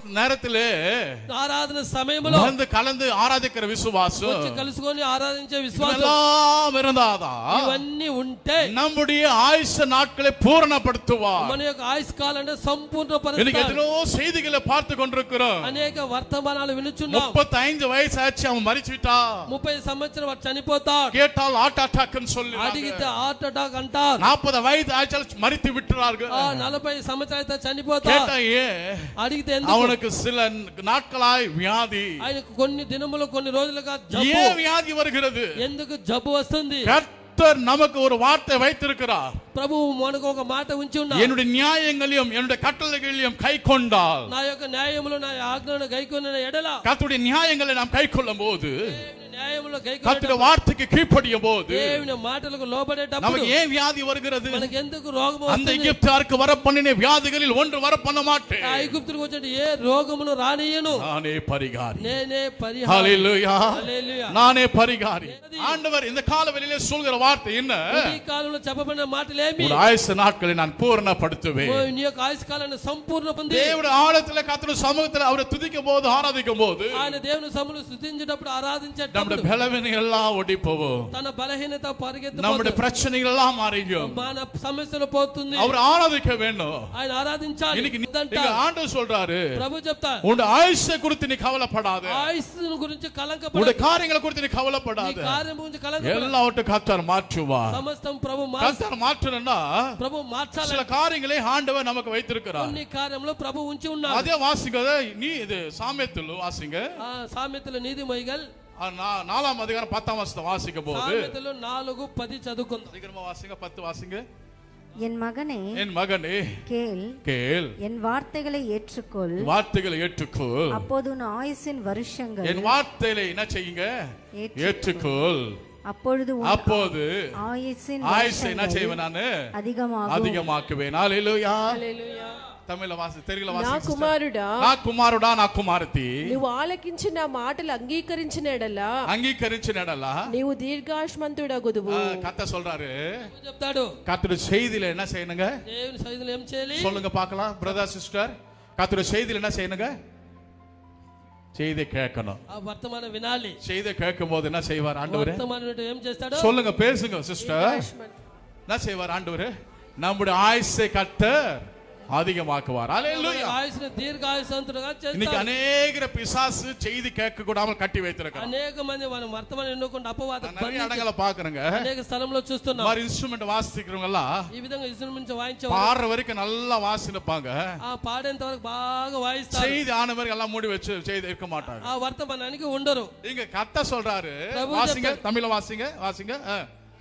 நேரத்திலே ఆరాధన సమయంలో வந்து கலந்து ஆராதிக்கிற விசுவாசம் వచ్చి కలుసుకొని ఆరాధించే విశ్వాసం எல்லாம் இருந்தாதான் ఇవన్నీ ఉంటే நம்முடைய ஆயுச நாட்களை பூரணப்படுத்துவார் మన యొక్క ఆయుష్ కాలంలో సంపూర్ణ இன்னைக்கு పరిస్థితి எத்தனோ செய்திகளை பார்த்து கொண்டிருக்கிறோம் అనేక వర్తమానాలు వినుచున్నాం முப்பத்தி ஐந்து வயசு ஆச்சு அவன் மறிச்சுட்டா ముప్పై సంవత్సరం వాడు చనిపోతాడు கேட்டால் ஹார்ட் அட்டாக் சொல்லி అడిగితే హార్ట్ అటాక్ అంటారు நாற்பது வயது ஆச்சால் மறித்து விட்டுறார்கள் ఆ నలభై సంవత్సరాలు అయితే చనిపోతాడు கேட்டா ஏன் అడిగితే ఎందుకు அவனுக்கு சில நாட்களாய் வியாதி ఆయనకు కొన్ని దినములు కొన్ని రోజులుగా జబ్బు ஏன் வியாதி வருகிறது ఎందుకు జబ్బు వస్తుంది கர்த்தர் நமக்கு ஒரு வார்த்தை வைத்திருக்கிறார் ప్రభువు మనకు ఒక మాట ఉంచి ఉన్నా என்னுடைய நியாயங்களையும் என்னுடைய கட்டளைகளையும் கை கொண்டால் నా యొక్క న్యాయములు నా ఆజ్ఞను గైకొన్న ఎడల கர்த்தருடைய நியாயங்களை நாம் கை கொள்ளும் போது దేవుని న్యాయములు గైకొన్న கர்த்தருடைய வார்த்தைக்கு கீழ்ப்படியும் போது దేవుని మాటలకు లోబడేటప్పుడు நமக்கு ஏன் வியாதி வருகிறது మనకి ఎందుకు రోగం அந்த వస్తుంది எகிப்தாருக்கு வர பண்ணின வியாதிகளில் ஒன்று வர பண்ண மாட்டேன் ఆ ఐగుప్తులకు వచ్చే ఏ రోగమును రానియను நானே பரிகாரி నేనే పరిహారం ஹalleluya హల్లెలూయా. நானே பரிகாரி ஆண்டவர் இந்த காலவெளியிலே சொல்கிற வார்த்தை என்ன ఈ కాలంలో చెప్పబడిన మాటలేమి ஒரு ஆயுச நாட்களை நான் பூரணப்படுத்துவேன் నీ యొక్క ఆయుష్ కాలాన్ని సంపూర్ణ పొంది தேவனுடைய ஆழத்துல கர்த்தருடைய சமூகத்துல அவரை துதிக்கும் போது ஆராதிக்கும் போது ఆయన దేవుని సములు స్థుతించేటప్పుడు ఆరాధించేటప్పుడు நம்முடைய பலவீனம் எல்லாம் ஒடி போவோம் తన బలహీనత நம்முடைய పరిగెత్తి பிரச்சனைகள் எல்லாம் மாறிக்கும் మన సమస్యల పోతుంది அவர் ஆராதிக்க வேண்டும் ఆయన ఆరాధించాలి இன்னைக்கு நீ- వద్దంట. இங்க ஆண்டவர் சொல்றாரு ప్రభు చెప్తా உன் ஆயுஷ குறித்து நீ கவலைப்படாத ఆయుష్ గురించి కలంకపడ உன்னுடைய காரியங்களை குறித்து நீ నీ கவலைப்படாத కార్యం గురించి కలంకపడ எல்லாவற்றையும் கர்த்தர் மாற்றுவார் సమస్తం ప్రభు మార్చ கர்த்தர் மாற்றணும்னா ప్రభు మార్చాలి சில காரியங்களை ஆண்டவர் நமக்கு வைத்திருக்கிறார் కొన్ని కార్యంలో ప్రభు ఉంచి ఉన్నారు அதே வாசிங்க நீ இது சாமியத்தில் வாசிங்க ఆ సామెతలు నీతి మొయ్యగల్ ஆ, நா- நாலாம் அதிகாரம் பத்தாம் வருஷத்தை வாசிக்கும் போது సామెతలు నాలుగు పది చదువుకుందాం சீக்கிரமா வாசிங்க பத்து வாசிங்க என் மகனே என் மகனே கேள் கேள் என் வார்த்தைகளை ஏற்றுக்கொள் வார்த்தைகளை ஏற்றுக்கொள் அப்போது உன் ஆயுசின் வருஷங்கள் என் வார்த்தைகளை என்ன செய்யுங்க ஏற்றுக்கொள். ஏற்றுக்கொள் அப்பொழுது உன் அப்போது ஆயுசின் ஆயுசை என்ன வருஷங்கள் செய்வேன் நானு அதிகமாகும் அதிகமாக்குவேன் ஹalleluya హల్లెలూయా. தமிழ்ல வாசி தெரியல నా வாசி కుమారుడా నా కుమారుడా నా కుమార్తె నువ్వు ఆలకించి నా మాటలు అంగీకరించిన ఎడలా అంగీకరించినడలా నీవు దీర్ఘాష్మంతుడగుదువు கத்த சொல்றாரு ప్రభు చెప్తాడు கத்துடைய செய்தியில என்ன செய்யணுங்க దేవుని సైదులు ఏం చేయాలి சொல்லுங்க பார்க்கலாம் பிரதர் சிஸ்டர் கத்துடைய செய்தியில என்ன செய்யணுங்க செய்தி கேட்கணும் ఆ వర్తమానం వినాలి செய்தி கேட்கும் போது என்ன செய்வார் ஆண்டவரே వర్తమానం ఏం చేస్తాడు சொல்லுங்க பேசுங்க சிஸ்டர் என்ன செய்வார் ஆண்டவரே நம்முடைய ஆயுசை கத்தர் அதிகமாக்குவார் அல்லேலூயா ఆయుష్ను దీర్ఘాయుసంతుడుగా இன்னைக்கு చేస్తాడు அநேக பிசாசு செய்தி கேட்க கூடாமல் கட்டி வைத்திருக்கிறான் అనేక మంది మనం వర్తమానం ఎన్నుకుంటే అపవాద நான் நிறைய இடங்களை பாக்குறேங்க అనేక స్థలంలో చూస్తున్నాం மாதிரி ఇన్స్ట్రుమెంట్ వాసిக்கிறவங்க ఎல்லாம் ఈ విధంగా ఇన్స్ట్రుమెంట్స్ వాయించే பாடுற வரைக்கும் நல்லா வாசிப்பாங்க ఆ పాడేంత వరకు బాగా వాయిస్తారు செய்தி ஆன மாதிரி எல்லாம் மூடி வச்சு செய்தி இருக்க மாட்டாங்க ఆ వర్తమానానికి ఉండరు இங்க கத்த சொல்றாரு பிரபு வாசிங்க ஜெபம். தமிழ்ல வாசிங்க வாசிங்க ஆ.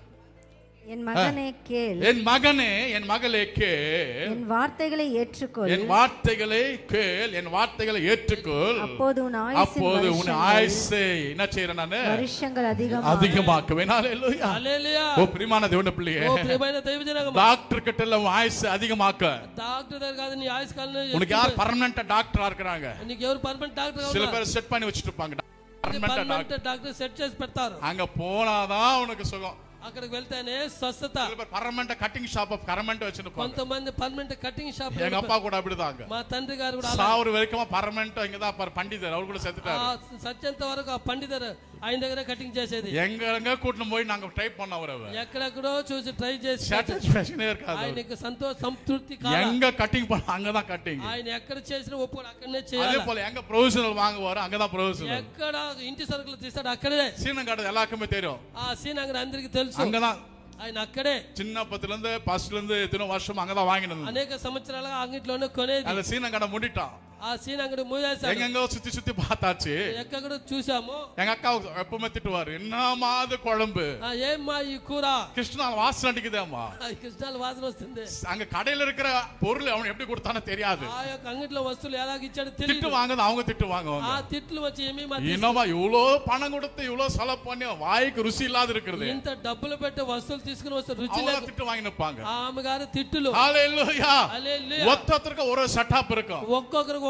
என் மகனே கேள் என் மகனே என் மகளே கேள் என் வார்த்தைகளை ஏற்றுக்கொள் என் வார்த்தைகளை கேள் என் வார்த்தைகளை ஏற்றுக்கொள் அப்போது உன் ஆயுசின் அப்போது உன் வருஷங்கள் ஆயுசை என்ன செய்யறேன் நானு வருஷங்கள் அதிகமாகும் அதிகமாக்குவேன் ஹalleluya. హల్లెలూయా. ஓ பிரியமான தேவன பிள்ளையே ఓ ప్రియమైన దైవ జనాంగమా. டாக்டர் கிட்ட எல்லாம் உன் ஆயுசை அதிகமாக்க డాక్టర్ దగ్గర కాదు నీ ఆయుష్ కాలం உனக்கு யார் பர்மனன்ட் டாக்டரா இருக்கிறாங்க నీకు ఎవరు పర్మనెంట్ డాక్టర్ சில பேர் செட் பண்ணி வச்சிட்டு இருப்பாங்க permanent doctor permanent doctor set చేసి పెడతారు அங்க போனாதான் உனக்கு சுகம் అక్కడికి వెళ్తేనే స్వస్థత சில பேர் பர்மனன்ட் கட்டிங் ஷாப் பர்மனன்ட் வச்சிருப்பாங்க కొంతమంది పర్మనెంట్ కటింగ్ షాప్ எங்க அப்பா கூட அப்படிதாங்க మా తండ్రి గారు కూడా అలా. சாவர வரைக்கும் பர்மனன்ட் இங்கதான் பாரு பண்டிதர் அவர் கூட ఆ செத்துட்டாரு సత్యంత వరకు ఆ పండితరు ఆయన దగ్గర కటింగ్ చేసేది எங்க எங்க கூட்டிட்டு போய் நாங்க ட்ரை பண்ண அவரவ ఎక్కడెక్కడో చూసి ట్రై చేసి சாட்டிஸ்ஃபேக்ஷனே இருக்காது ఆయనకు సంతోష సంతృప్తి కాదు எங்க கட்டிங் பண்ண அங்கதான் கட்டிங் ఆయన ఎక్కడ చేసిన ఒప్పుకోడు అక్కడనే அதே చేయాలి போல எங்க ப்ரொவிஷனல் வாங்குவாரோ அங்கதான் ப்ரொவிஷனல் ఎక్కడ ఇంటి సరుకులు తీస్తాడు అక్కడే சீனம் காட்டுறது எல்லாருக்குமே தெரியும் ఆ సీన్ అక్కడ అందరికి తెలుసు அங்கதான் ఆయన అక్కడే சின்ன பத்துல இருந்து ஃபர்ஸ்ட்ல இருந்து எத்தனை வருஷம் அங்கதான் வாங்கினது అనేక సంవత్సరాలుగా అంగిట్లోనే కొనేది அந்த சீனம் கடை முடிட்டான் ఆ సీన్ అంగడి మూసేశాడు எங்கெங்க சுத்தி சுத்தி பார்த்தாச்சு ఎక్కడ చూసాము எங்க அக்கா எப்பவுமே திட்டுவாரு என்னமா அது குழம்பு ఆ, ఏమ్మా ఈ కూర கிருஷ்ணா வாசனை அடிக்குதேம்மா ఆ, కృష్ణాల వాసన వస్తుంది அங்க கடையில இருக்கிற பொருள் அவன் எப்படி கொடுத்தானோ தெரியாது ఆ యొక్క అంగిట్లో వస్తువులు ఎలాగ ఇచ్చాడో திட்டு తెలియదు வாங்குது அவங்க திட்டு ఆ வாங்குவாங்க తిట్లు వచ్చి ఏమీ என்னமா இவ்வளோ பணம் கொடுத்து இவ்வளோ செலவு பண்ணி வாய்க்கு ருசி இல்லாத இருக்கிறது ఇంత డబ్బులు పెట్టి వస్తువులు తీసుకుని వస్తే రుచి அவங்க లేదు திட்டு வாங்கி நிப்பாங்க ఆమె గారు తిట్టులు ஹalleluya హల్లెలూయా. ஒத்தொத்தருக்கு ஒரு செட்டப் இருக்கும் ఒక్కొక్కరికి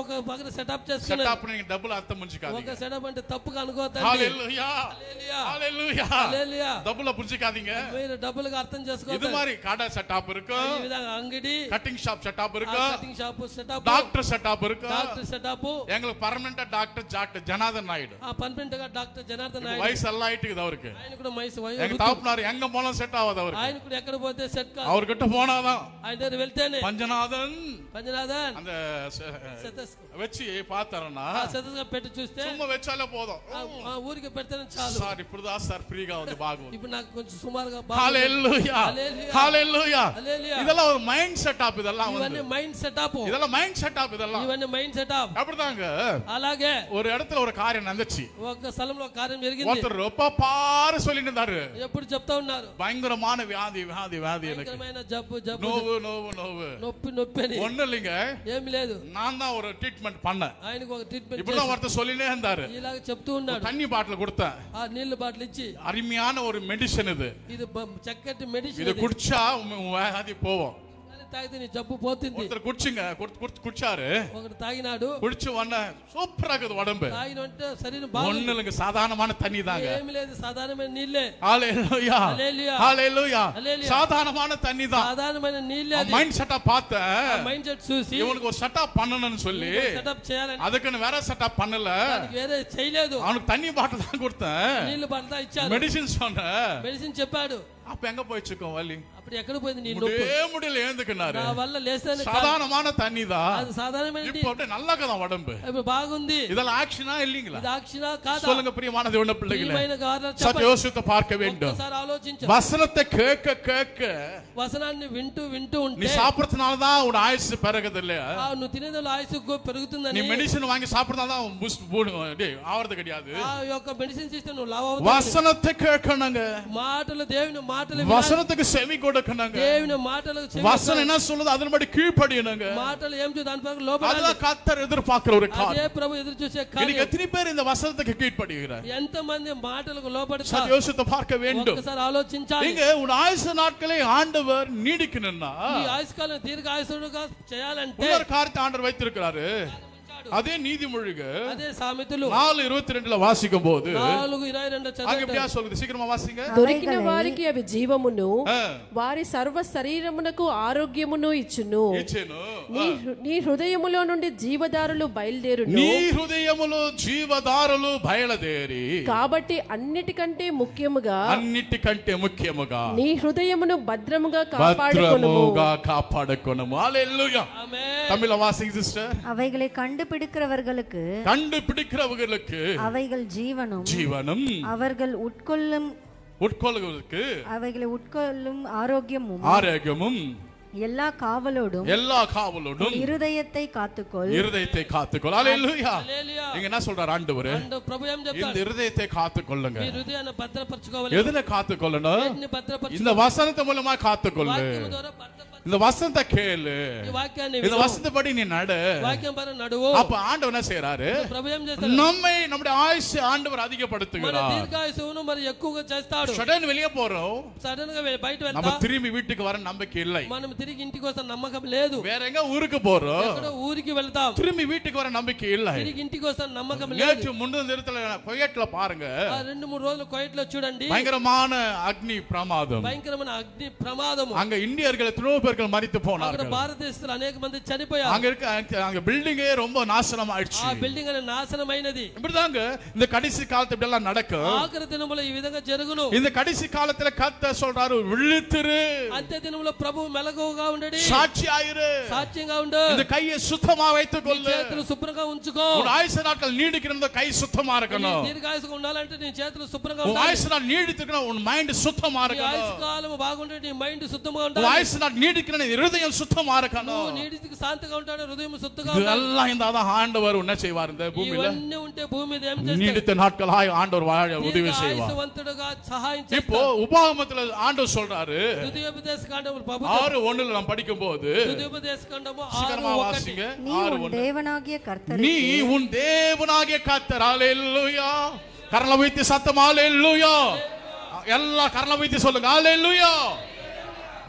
ఒక పక్కన సెటప్ చేసుకున్నారు செட்டப் நீங்க டபுள் அர்த்தம் புரிஞ்சுக்காதீங்க ఒక సెటప్ అంటే తప్పుగా అనుకోవద్దండి ஹalleluya Hallelujah. ஹalleluya Hallelujah. டபுள்ல புரிஞ்சுக்காதீங்க మీరు డబ్బులుగా అర్థం இது చేసుకోవద్దు மாதிரி கடை செட்டப் ఈ இருக்கும் విధంగా అంగడి கட்டிங் ஷாப் செட்டப் இருக்கும் cutting shop setup doctor setup இருக்கும் డాక్టర్ సెటప్ எங்களுக்கு பர்மனண்டா டாக்டர் டாக்டர் ஜனாதன் நாயுடு ఆ పర్మనెంట్ గా డాక్టర్ జనార్దన్ నాయుడు வயசு எல்லாம் ஆயிட்டுக்குது அவருக்கு ఆయన కూడా మైస్ எங்க தாப்புனாரு எங்க போனாலும் செட் ஆகாது அவருக்கு ఆయన కూడా ఎక్కడ పోతే సెట్ కాదు அவர்கிட்ட போனாதான் ఆయన దగ్గర వెళ్తేనే பஞ்சநாதன் పంజనాథన్ அந்த செ- శతస్ வச்சு பார்த்தாருன்னா ఆ శతస్గా పెట్టి చూస్తే சும்மா வச்சாலே போதும் ఆ- ఆ ఊరికి పెడితేనే చాలు சார் இப்படிதான் சார் ஃப்ரீగా ఉంది బాగుంది ఇప్పుడు నాకు కొంచెం సుమారుగా బాగుంది. ஹalleluya Hallelujah. ஹalleluya Hallelujah. இதெல்லாம் ஒரு மைண்ட் செட்டப் இதெல்லாம் வந்து ఇవన్నీ మైండ్ సెటప్ இதெல்லாம் மைண்ட் செட்டப் இதெல்லாம் ఇవన్నీ మైండ్ సెటప్ அப்படிதாங்க అలాగే ஒரு இடத்துல ஒரு காரியம் நடந்துச்சு ఒక స్థలంలో ఒక కార్యం జరిగింది ஒருத்தர் ரொம்ப பாரு சொல்லிட்டு இருந்தாரு ఎప్పుడు చెప్తా ఉన్నారు பயங்கரமான வியாதி வியாதி வியாதி எனக்கு భయంకరమైన జబ్బు జబ్బు நோவு நோவு நோவு నొప్పి నొప్పి అని ஒண்ணு இல்லைங்க ఏమి లేదు நான் தான் ஒரு ட்ரீட்மெண்ட் பண்ணேன் ఆయనకు ఒక ట్రీట్మెంట్ இப்படிதான் ஒருத்தர் சொல்லினே இருந்தாரு ఇలాగ చెప్తూ ఉన్నాడు தண்ணி பாட்டில் கொடுத்தேன் ఆ నీళ్లు బాటిల్ ఇచ్చి அருமையான ஒரு மெடிசன் இது ఇది బ- చక్కటి మెడిసిన్ இது குடிச்சா உன் உன் வியாதி போவோம் తాగితే నీ జబ్బు పోతుంది ஒருத்தர் குடிச்சுங்க குடிச்சு- குடிச்சு- குடிச்சாரு ఒకటి తాగినాడు குடிச்சு உடனே சூப்பரா இருக்குது உடம்பு తాగిన అంటే శరీరం బాగుంది ஒண்ணு இல்லைங்க சாதாரணமான தண்ணி தாங்க ఏమి లేదు సాధారణమైన నీళ్ళే ஹalleluya Hallelujah. ஹalleluya Hallelujah. சாதாரணமான தண்ணி தான் సాధారణమైన నీళ్ళే అది மைண்ட் செட்டப் பார்த்தேன் మైండ్ సెట్ చూసి இவனுக்கு ஒரு செட்டப் பண்ணணும்னு சொல்லி సెటప్ చేయాలని அதுக்குன்னு வேற செட்டப் பண்ணல దానికి వేరే చేయలేదు அவனுக்கு தண்ணி பாட்டில் தான் கொடுத்தேன் నీళ్లు బాటిల్ దా ఇచ్చారు மெடிசின் சொன்னேன் మెడిసిన్ చెప్పాడు அப்ப எங்க போயிச்சுக்கோம் வலி అప్పుడు ఎక్కడ పోయింది నీ నొప్పి முடியே முடியல ஏந்துக்குனாரு నా వల్ల లేస్తాను சாதாரணமான தண்ணி தான் అది సాధారణమైన இப்ப அப்படியே நல்லா இருக்குதான் உடம்பு ఇప్పుడు బాగుంది இதெல்லாம் ஆக்ஷனா இல்லீங்களா ఇది అక్షర కాదా சொல்லுங்க பிரியமான தேவன பிள்ளைகளே ప్రియమైన కారణం சற்று చెప్పండి. யோசித்து பார்க்க வேண்டும் ఒక్కసారి ఆలోచించు வசனத்தை கேட்க கேட்க వసనాన్ని వింటూ వింటూ நீ ఉంటే சாப்பிடறதுனால தான் உன் ஆயுசு பெருகுது இல்லையா ఆ నువ్వు తినేదాలో ఆయుసు ఎక్కువ நீ పెరుగుతుందని மெடிசன் வாங்கி சாப்பிட்டா தான் boost போடும். டேய், ஆவறது கிடையாது ఆ యొక్క మెడిసిన్స్ ఇస్తే నువ్వు లావ్ అవుతావు வசனத்தை கேட்கணுங்க మాటలు దేవుని మాటలు వినాలి. வசனத்துக்கு செவி கொடுக்கணுங்க దేవుని మాటలకు చెవి வசனம் என்ன சொல்லுது அதன்படி கீழ்ப்படியணுங்க మాటలు ఏం చూ దాని పక్కన లోపల அதுதான் கத்தர் எதிர்பார்க்கிற ஒரு అదే காரியம் ప్రభు ఎదురు చూసే இன்னைக்கு కార్యం எத்தனை பேர் இந்த வசனத்துக்கு கீழ்ப்படுகிறார் ఎంత మంది మాటలకు లోపడతారు சற்று யோசித்து பார்க்க வேண்டும் ఒక్కసారి ఆలోచించాలి நீங்க உன் ஆயுசு நாட்களை ஆண்டவர் நீடிக்கணும்னா ఈ ఆయుష్కాలం దీర్ఘ ఆయుసుడుగా చేయాలంటే இன்னொரு காரியத்தை ஆண்டவர் வைத்திருக்கிறாரு ఉంచాడు. அதே நீதிமொழிக అదే సామెతలు நாலு இருபத்தி ரெண்டுல வாசிக்கும் போது నాలుగు ఇరవై రెండు அங்க చదివితే எப்படியா சொல்லுது சீக்கிரமா வாசிங்க దొరికిన వారికి అవి జీవమును ஆ, వారి సర్వ శరీరమునకు ఆరోగ్యమును ఇచ్చును ఇచ్చేను నీ హృ- నీ హృదయములో నుండి జీవదారులు బయలుదేరును నీ హృదయములో జీవదారులు బయలుదేరి కాబట్టి అన్నిటికంటే ముఖ్యముగా అన్నిటికంటే ముఖ్యముగా నీ హృదయమును భద్రముగా కాపాడుకొనుము భద్రముగా కాపాడుకొనము హల్లెలూయా ఆమె தமிழ்ல வாசிங்க சிஸ்டர் அவைகளை கண்டுபிடிக்கிறவர்களுக்கு கண்டுபிடிக்கிறவர்களுக்கு அவைகள் ஜீவனும் ஜீவனும் அவர்கள் உட்கொள்ளும் உட்கொள்வதற்கு அவைகளை உட்கொள்ளும் ஆரோக்கியமும் ஆரோக்கியமும் எல்லா காவலோடும் எல்லா காவலோடும் இருதயத்தை காத்துக்கொள் இருதயத்தை காத்துக்கொள் ஹalleluya హల్లెలూయా. நீங்க என்ன சொல்றாரு ஆண்டவரே అండ్ ప్రభు ఏం இந்த చెప్తాడు இருதயத்தை காத்துக்கொள்ளுங்க మీ హృదయాన్ని భద్రపరచుకోవాలి எதுல காத்துக்கொள்ளணும் వీటిని భద్రపరచు இந்த வசனத்து மூலமா காத்துக்கொள்ளு వాక్యం ద్వారా భద్రపరచు இந்த வசனத்தை கேளு ఈ వాక్యాన్ని இந்த విను. வசனப்படி நீ நடு వాక్యం పర నడువు அப்ப ஆண்டவர் என்ன செய்யறாரு ప్రభు ఏం చేస్తాడు நம்மை நம்முடைய ஆயுசு ஆண்டவர் మన அதிகப்படுத்துகிறார் దీర్ఘాయుసును మరి ఎక్కువగా చేస్తాడు சடன் வெளியே போறோம் సడన్ గా బయట நம்ம వెళ్తా திரும்பி வீட்டுக்கு வர நம்பிக்கை இல்லை మనం తిరిగి ఇంటికి వస్తాం నమ్మకం లేదు வேற எங்க ஊருக்கு போறோம் ఎక్కడో ఊరికి వెళ్తాం திரும்பி வீட்டுக்கு வர நம்பிக்கை இல்லை తిరిగి ఇంటికి వస్తాం నమ్మకం లేదు நேற்று முன்ன நேரத்துல கொயட்ல பாருங்க ఆ రెండు మూడు రోజులు కోయట్లో చూడండి பயங்கரமான அக்னி பிரமாதம் భయంకరమైన అగ్ని ప్రమాదము அங்க இந்தியர்கள் எத்தனையோ பேர்கள் மறித்து అక్కడ போனார்கள் భారతదేశంలో అనేక మంది చనిపోయారు அங்க இருக்க அங்க- அங்க பில்டிங்கே ரொம்ப நாசனம் ஆயிடுச்சு ఆ బిల్డింగ్ అనేది నాశనమైనది இப்படிதாங்க இந்த கடைசி காலத்து இப்படி எல்லாம் நடக்கும் ఆఖరి దినములో ఈ విధంగా జరుగును இந்த கடைசி காலத்துல கத்த சொல்றாரு விழித்திரு అంత్య దినములో ప్రభు మెలకువగా ఉండడి சாட்சி ஆயிரு సాక్ష్యంగా ఉండు இந்த கையை சுத்தமா வைத்துக் నీ கொள்ளு చేతులు శుభ్రంగా ఉంచుకో உன் ஆயுசு நாட்கள் நீடிக்கிற கை சுத்தமா இருக்கணும் దీర్ఘాయుసుగా ఉండాలంటే నీ చేతులు శుభ్రంగా உன் ఉండాలి ஆயுசு நாள் நீடித்திருக்கணும் உன் மைண்ட் சுத்தமா నీ இருக்கணும் ఆయుష్ కాలం బాగుంటే నీ మైండ్ శుద్ధంగా உன் ఉండాలి ஆயுசு நாள் நீடிக்கிற నీ இருதயம் சுத்தமா నువ్వు இருக்கணும் నీటికి శాంతిగా ఉంటాడు హృదయం శుద్ధంగా ఉండాలి இதெல்லாம் இருந்தாதான் ஆண்டவர் என்ன செய்வார் இந்த பூமியில ఇవన్నీ ఉంటే భూమి మీద ఏం చేస్తాడు நீடித்த நாட்களாய் ஆண்டவர் வாழ உதவி దీర్ఘ செய்வார் ఆయుష్వంతుడుగా సహాయం இப்போ చేస్తాడు உபாகமத்துல ஆண்டவர் சொல்றாரு హృదయోపదేశ కాండము ప్రభు ஆறு ஒண்ணுல நாம் படிக்கும் போது హృదయోపదేశ కాండము ఆరు சீக்கிரமா ఒకటి வாசிங்க நீ ஆறு உன் ஒண்ணு தேவனாகிய கர்த்தர் நீ உன் தேவனாகிய கர்த்தர் ஹalleluya கரல வைத்து சத்தம் ஹalleluya எல்லா கரல வைத்து சொல்லுங்க ஹalleluya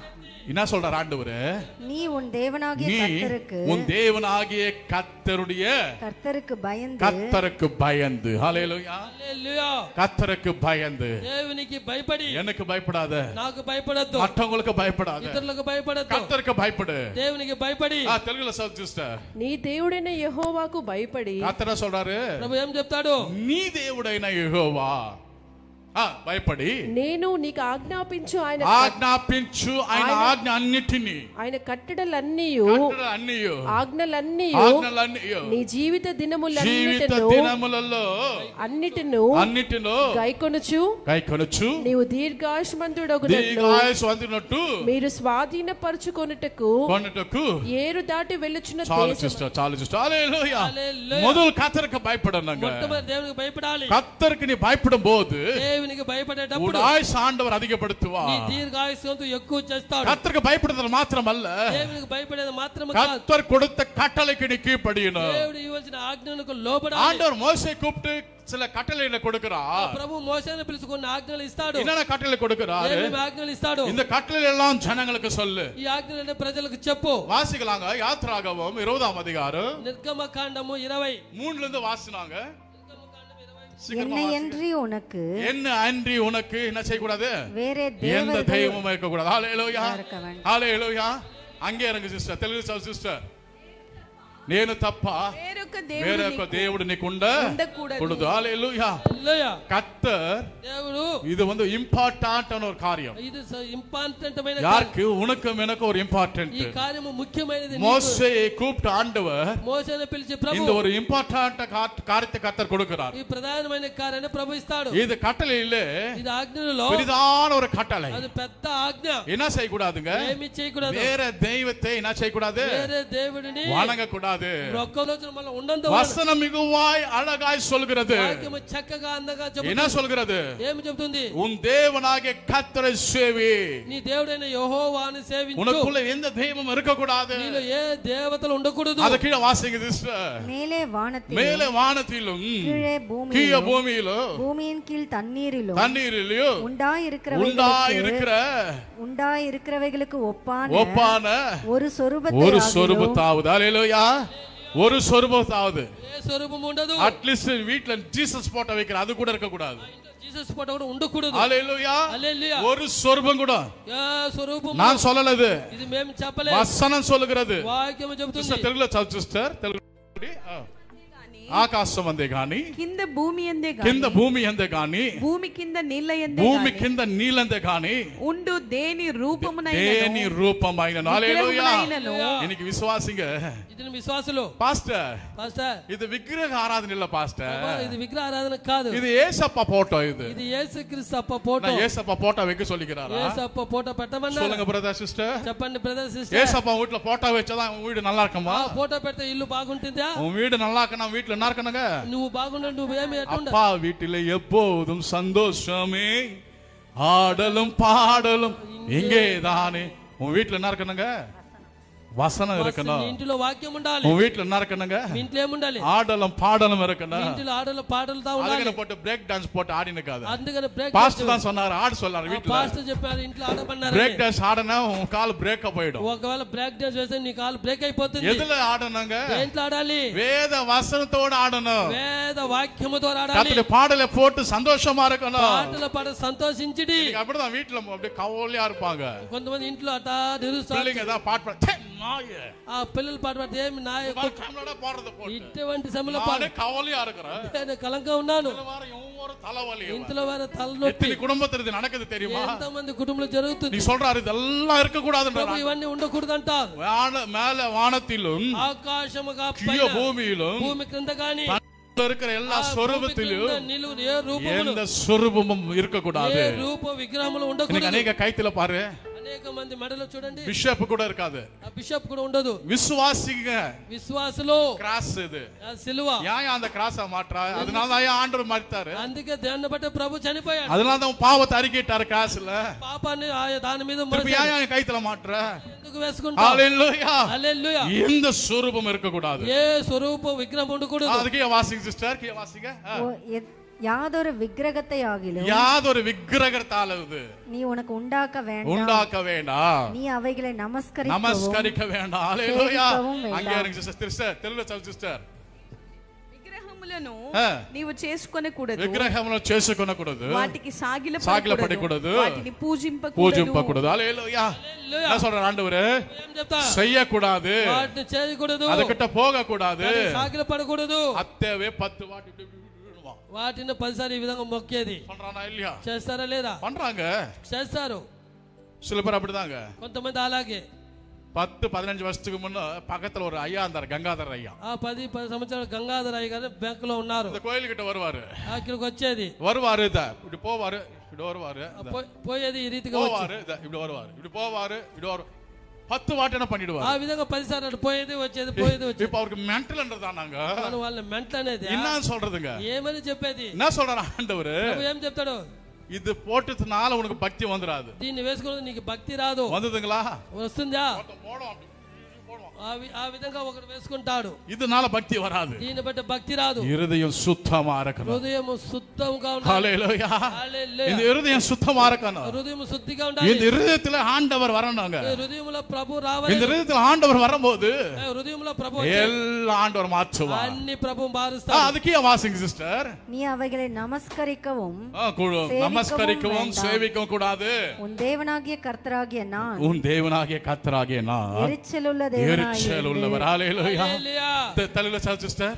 என்ன சொல்றார் ஆண்டவரு நீ உன் தேவனாகிய நீ கர்த்தருக்கு உன் தேவனாகிய கத்தருடைய கர்த்தருக்கு பயந்து கத்தருக்கு பயந்து ஹalleluya హల్లెలూయా கத்தருக்கு பயந்து దేవునికి భయపడి எனக்கு பயப்படாத నాకు భయపడద్దు மற்றவங்களுக்கு பயப்படாத ఇతరులకు భయపడద్దు கத்தருக்கு பயப்படு దేవునికి భయపడి ஆ, தெலுங்குல சவுத் சிஸ்டர் నీ దేవుడైన యెహోవాకు భయపడి கத்தர சொல்றாரு ప్రభు ఏం చెప్తాడు నీ దేవుడైన యెహోవా ఆ, భయపడి నేను నీకు ఆజ్ఞాపించు ఆయన ఆజ్ఞాపించు ఆయన ఆజ్ఞ అన్నిటిని ఆయన కట్టడలన్నీ అన్ని ఆజ్ఞలన్నీ ఆజ్ఞలన్నీ నీ జీవిత జీవిత దినములన్నిటిను దినములలో అన్నిటిను అన్నిటిలో గైకొనుచు కై కొనొచ్చు నీవు దీర్ఘాయుష్మంతుడగునట్లు దీర్ఘాయుసు అందినట్టు మీరు స్వాధీనపరచుకొనుటకు కొనుటకు ఏరు దాటి వెళ్ళుచున్న చాలు దేశం సిస్టర్ చాలు సిస్టర్ హల్లెలూయా హల్లెలూయా. మొదలు కத்தருக்கு பயப்படணுங்க మొట్టమొదటి దేవునికి భయపడాలి கத்தருக்கு நீ பயப்படும் போது దేవునికి భయపడేటప్పుడు உன் ஆயுசு ஆண்டவர் அதிகப்படுத்துவா నీ దీర్ఘాయుష్యంతో ఎక్కువ చేస్తాడు கத்தருக்கு பயப்படுதல் மாத்திரமல்ல దేవునికి భయపడేది మాత్రమే కాదు கத்தர் கொடுத்த கட்டளைக்கு நீ கீழ்ப்படியணும் దేవుడు ఇవ్వాల్సిన ఆజ్ఞలకు లోబడాలి ஆண்டவர் மோசை கூப்பிட்டு சில கட்டளைகளை கொடுக்கிறா ప్రభు మోసాన్ని పిలుచుకున్న ఆజ్ఞలు ఇస్తాడు என்னென்ன கட்டளை கொடுக்கிறாரு ఏమేమి ఆజ్ఞలు ఇస్తాడు இந்த கட்டளை எல்லாம் ஜனங்களுக்கு சொல்லு ఈ ఆజ్ఞలన్నీ ప్రజలకు చెప్పు வாசிக்கலாங்க யாத்ராகவும் இருபதாம் அதிகாரம் నిర్గమ కాండము ఇరవై மூணுல இருந்து வாசினாங்க சீக்கிரமா என்னை வாசிங்க. அன்றி உனக்கு என்ன அன்றி உனக்கு என்ன செய்யக்கூடாது வேற எந்த தேவர்கள் தெய்வமும் இருக்கக்கூடாது ஹalleluya இருக்க வேண்டாம். ஹalleluya அங்கே இறங்கு சிஸ்டர் తెలుగు సౌ సిస్టర్ నేను తప్ప వేరొక వేరే ఒక దేవుడు నీకుండ ఉండకూడదు. కూడదు హalleluya హల్లెలూయా. கத்தர் దేవుడు இது வந்து இம்பார்ட்டன்ட் ஒரு காரியம் ఇది ఇంపార్టెంట్ అయిన யாருக்கு உனக்கும் எனக்கு ஒரு இம்பார்ட்டன்ட் ఈ కార్యము ముఖ్యమైనది నీకు. மோசேயை கூப்பிட்டு ஆண்டவர் మోసేని పిలిచి ప్రభు இந்த ஒரு இம்பார்ட்டன்ட் காரியத்தை கத்தர் கொடுக்கிறார் ఈ ప్రధానమైన కార్యాన్ని ప్రభు ఇస్తాడు இது கட்டளையில ఇది ఆజ్ఞలలో பெரிதான ஒரு கட்டளை అది పెద్ద ఆజ్ఞ என்ன செய்யக்கூடாதுங்க ఏమి చేయకూడదు வேற தெய்வத்தை என்ன செய்யக்கூடாது వేరే దేవుడిని வணங்கக்கூடாது ఒక్క రోజున మళ్ళీ ఉండంత வசனம் மிகுவாய் அழகாய் சொல்கிறது వాక్యము చక్కగా అందంగా என்ன చెబుతుంది சொல்கிறது ఏమి చెబుతుంది உன் தேவனாகிய கத்தரை சேவி నీ దేవుడైన యెహోవాని సేవించు உனக்குள்ள எந்த தெய்வம் இருக்கக்கூடாது నీలో ఏ దేవతలు ఉండకూడదు அத கீழே வாசிங்க sister. மேலே வானத்தில் மேலே வானத்திலும் கீழே கீழே பூமியிலும் பூமியிலும் பூமியின் கீழ் தண்ணீரிலும் தண்ணீரிலையும் உண்டாயிருக்கிறவைகளுக்கு உண்டாயிருக்கிற உண்டாயிருக்கிறவைகளுக்கு ஒப்பான ஒப்பான ஒரு சொரூபத்தை ஒரு ஆகிலும் சொருபத்தாவது அலையிலோயா ஒரு சொருபத்தாவது ఏ స్వరూపం ఉండదు அட்லீஸ்ட் வீட்ல ஜீசஸ் போட்டோ வைக்கிற அது கூட இருக்க கூடாது జీసస్ ఫోటో కూడా ఉండకూడదు அலையிலோயா హల్లెలూయా. ஒரு சொருபம் கூட ఏ స్వరూపం நான் சொல்லல இது ఇది మేము చెప్పలేదు வசனம் சொல்லுகிறது వాక్యము చెబుతుంది సిస్టర్ తెలుగులో చదువు సిస్టర్ తెలుగు ఆ. ఆకాశం అందే గాని కింద భూమి ఎందే కింద గాని భూమి అందే గాని భూమి కింద నీళ్ళ ఎందే భూమి గాని కింద నీళ్ళందే గాని ఉండు దేని దేని రూపమునైనను రూపమైన విగ్రహమునైనను இன்னைக்கு విశ్వాసింగ ఇది విశ్వాసులు பாஸ்டர் పాస్టర్ இது విగ్రహ ఆరాధన இல்ல பாஸ்டர் అబ్బా, ఇది విగ్రహ ఆరాధన కాదు இது ஏசப்பா போட்டோ இது ఇది యేసుక్రీస్తు అప్ప ఫోటో நான் ஏசப்பா போட்டோ வைக்க சொல்லிக்கிறாரா యేసప్ప ఫోటో పెట్టమన్నారు சொல்லுங்க பிரதர் சிஸ்டர் చెప్పండి బ్రదర్ సిస్టర్ ஏசப்பா வீட்ல போட்டோ வச்சதான் உன் வீடு நல்லா இருக்குமா ఆ ఫోటో పెడితే ఇల్లు బాగుంటుందా உன் வீடு நல்லா இருக்கணும் வீட்டுல என்ன இருக்கணுங்க నువ్వు బాగుండ నువ్వు ఏమి ఎట్టుండ அப்பா வீட்டில எப்போதும் சந்தோஷமே ஆடலும் பாடலும் இங்கே தானே உன் வீட்டுல என்ன இருக்கணுங்க வசனம் నీ இருக்கணும் ఇంటిలో వాక్యం ఉండాలి உன் வீட்டுல என்ன இருக்கணுங்க మీ ఇంట్లో ఏముండాలి ஆடலும் பாடலும் మీ இருக்கணும் ఇంటిలో ఆటలు పాటలతో ఉండాలి அதுக்கு போட்டு பிரேக் டான்ஸ் போட்டு ஆடினுக்காது అందుకని బ్రేక్ பாஸ்டர் தான் சொன்னாரு ஆடு சொன்னாரு வீட்டுல పాస్టర్ చెప్పారు ఇంట్లో ఆడమన్నారు பிரேக் டான்ஸ் ஆடினா உன் கால் பிரேக் போயிடும் ఒకవేళ బ్రేక్ డాన్స్ వేస్తే నీ కాలు బ్రేక్ అయిపోతుంది எதுல ஆடணுங்க దేంట్లో ఆడాలి வேத வசனத்தோட ஆடணும் వేద వాక్యము ద్వారా ఆడాలి கத்திர பாடலை போட்டு சந்தோஷமா இருக்கணும் పాటల పాట సంతోషించిడి இன்னைக்கு அப்படிதான் வீட்டுல அப்படியே கவலையா இருப்பாங்க కొంతమంది ఇంట్లో అటా నిరుస్తారు பிள்ளைங்க தான் பாட்டு பாட ச்சே, நாயே. ఆ పిల్లలు పాట పాడితే ఏమి నా యొక్క பாரு, கேமரால போடுறத போட்டு ఇటువంటి సమయంలో పాట நானே கவலையா இருக்கிறேன் నేను కలంగా ఉన్నాను இந்த வாரம் ஒவ்வொரு தலைவலி ఇంట్లో వారి తలనొప్పి எத்தனை குடும்பத்துல இது நடக்குது தெரியுமா ఎంత మంది కుటుంబంలో జరుగుతుంది நீ சொல்றாரு இதெல்லாம் இருக்க ప్రభు கூடாதுன்ற ఇవన్నీ ఉండకూడదంటారు வான மேல வானத்திலும் ఆకాశముగా கீழே పైన பூமியிலும் భూమి క్రింద గాని தண்ணில இருக்கிற எல்லா ఆ భూమి சொரூபத்திலும் క్రింద నిలువు ఏ రూపములు எந்த சொரூபமும் இருக்கக்கூடாது ఏ రూప విగ్రహములు இன்னைக்கு ఉండకూడదు அநேக கைத்துல பாரு అనేక మంది మెడలో చూడండి பிஷப் கூட இருக்காது ఆ బిషప్ కూడా ఉండదు விசுவாசிங்க విశ్వాసులు கிராஸ் இது ఆ సిలువ ஏன் அந்த கிராஸ மாற்றா அதனால தான் ஏன் ஆண்டவர் மாறித்தாரு అందుకే దాన్ని బట్టి ప్రభు చనిపోయాడు அதனால தான் உன் பாவத்தை அறிக்கிட்டாரு கிராஸ்ல పాపాన్ని ఆ దాని మీద திருப்பி మోసాడు. ஏன் என் கைத்துல மாற்ற ఎందుకు వేసుకుంటావు ஹalleluya హల్లెలూయా எந்த சொரூபம் இருக்க கூடாது ఏ స్వరూప విగ్రహం ఉండకూడదు அதுக்கு ஏன் வாசிங்க சிஸ்டர் கீழே வாசிங்க ஆ. ஒ- எத்- யாதொரு விக்கிரகத்தை ஆகிலும் யாதொரு விக்கிரகத்தாலது நீ உனக்கு உண்டாக்க வேண்டாம் உண்டாக்க வேண்டாம் நீ அவைகளை நமஸ்கரிக்கவும் நமஸ்கரிக்க வேண்டாம் ஹalleluya சேவிக்கவும் வேண்டாம். அங்கே இருங்க சிஸ்டர் சிஸ்டர் తెలుగులో చదువు సిస్టర్ విగ్రహములను ఆ. నీవు చేసుకొనకూడదు విగ్రహములను చేసుకొనకూడదు వాటికి సాగిల సాగిలపడకూడదు. వాటిని పూజింపకూడదు పూజింపకూడదు హalleluya என்ன சொல்றாரு ஆண்டவரே ఏం చెప్తా செய்யக்கூடாது వాటిని చేయకూడదు அதுகிட்ட போக கூடாது సాగిల పడకూడదు அத்தேவே பத்து வாட்டி இப்படி இப்படி இப்படி விடுவான். వాటిని పదిసారి ఈ విధంగా మొక్కేది பண்றானா இல்லையா చేస్తారా లేదా பண்றாங்க చేస్తారు சில பேர் அப்படிதாங்க కొంతమంది అలాగే பத்து பதினஞ்சு வருஷத்துக்கு முன்ன பக்கத்துல ஒரு ஐயா இருந்தார் கங்காதர் ஐயா ఆ పది పది సంవత్సరాలు గంగాధర్ అయ్య గారు బ్యాంక్ లో ఉన్నారు இந்த கோயில் கிட்ட வருவாரு అక్కడికి వచ్చేది வருவாரு இத இப்படி போவாரு இப்படி வருவாரு இத. పో- పోయేది ఈ రీతిగా వచ్చి போவாரு இத, இப்படி வருவாரு இப்படி போவாரு இப்படி வரு பத்து வாட்டி என்ன ఆ பண்ணிடுவாரு విధంగా పదిసార్లు అటు పోయేది వచ్చేది పోయేది వచ్చేది இப்ப அவருக்கு மென்டல் நாங்க మనం వాళ్ళ మెంటల్ అనేది என்ன சொல்றதுங்க ఏమని చెప్పేది என்ன சொல்றாரு ஆண்டவரு ప్రభు ఏం చెప్తాడు இது போட்டதுனால உனக்கு பக்தி வந்துராது దీన్ని వేసుకున్నది నీకు భక్తి రాదు வந்ததுங்களா వస్తుందా ஒருத்தன் போடும் அப்படி, போடுவான். ఆ వి- ఆ విధంగా ఒకడు వేసుకుంటాడు இதனால பக்தி வராது దీన్ని బట్టి భక్తి రాదు இருதயம் சுத்தமா இருக்கணும் హృదయం శుద్ధంగా ఉండాలి ஹalleluya. హల్లెలూయా. இந்த இருதயம் சுத்தமா இருக்கணும் హృదయం శుద్ధిగా இந்த ఉండాలి இருதயத்துல ஆண்டவர் வரணுங்க ఈ హృదయంలో ప్రభు இந்த రావాలి இருதயத்துல ஆண்டவர் வரும்போது ఏ హృదయంలో ప్రభు వచ్చి எல்லா ஆண்டவர் மாற்றுவார் అన్ని ప్రభు ஆ, మారుస్తాడు அதுக்கே வாசிங்க சிஸ்டர் நீ அவைகளை நமஸ்கரிக்கவும் நமஸ்கரிக்கவும் வேண்டாம். சேவிக்கவும் கூடாது உன் தேவனாகிய கர்த்தராகிய நான் உன் தேவனாகிய கத்தராகிய நான் எரிச்சலுள்ள தேவனாய் எரிச்சல் உள்ளவர் ஹalleluya హల్లెలూయా. தலையில சார் சிஸ்டர்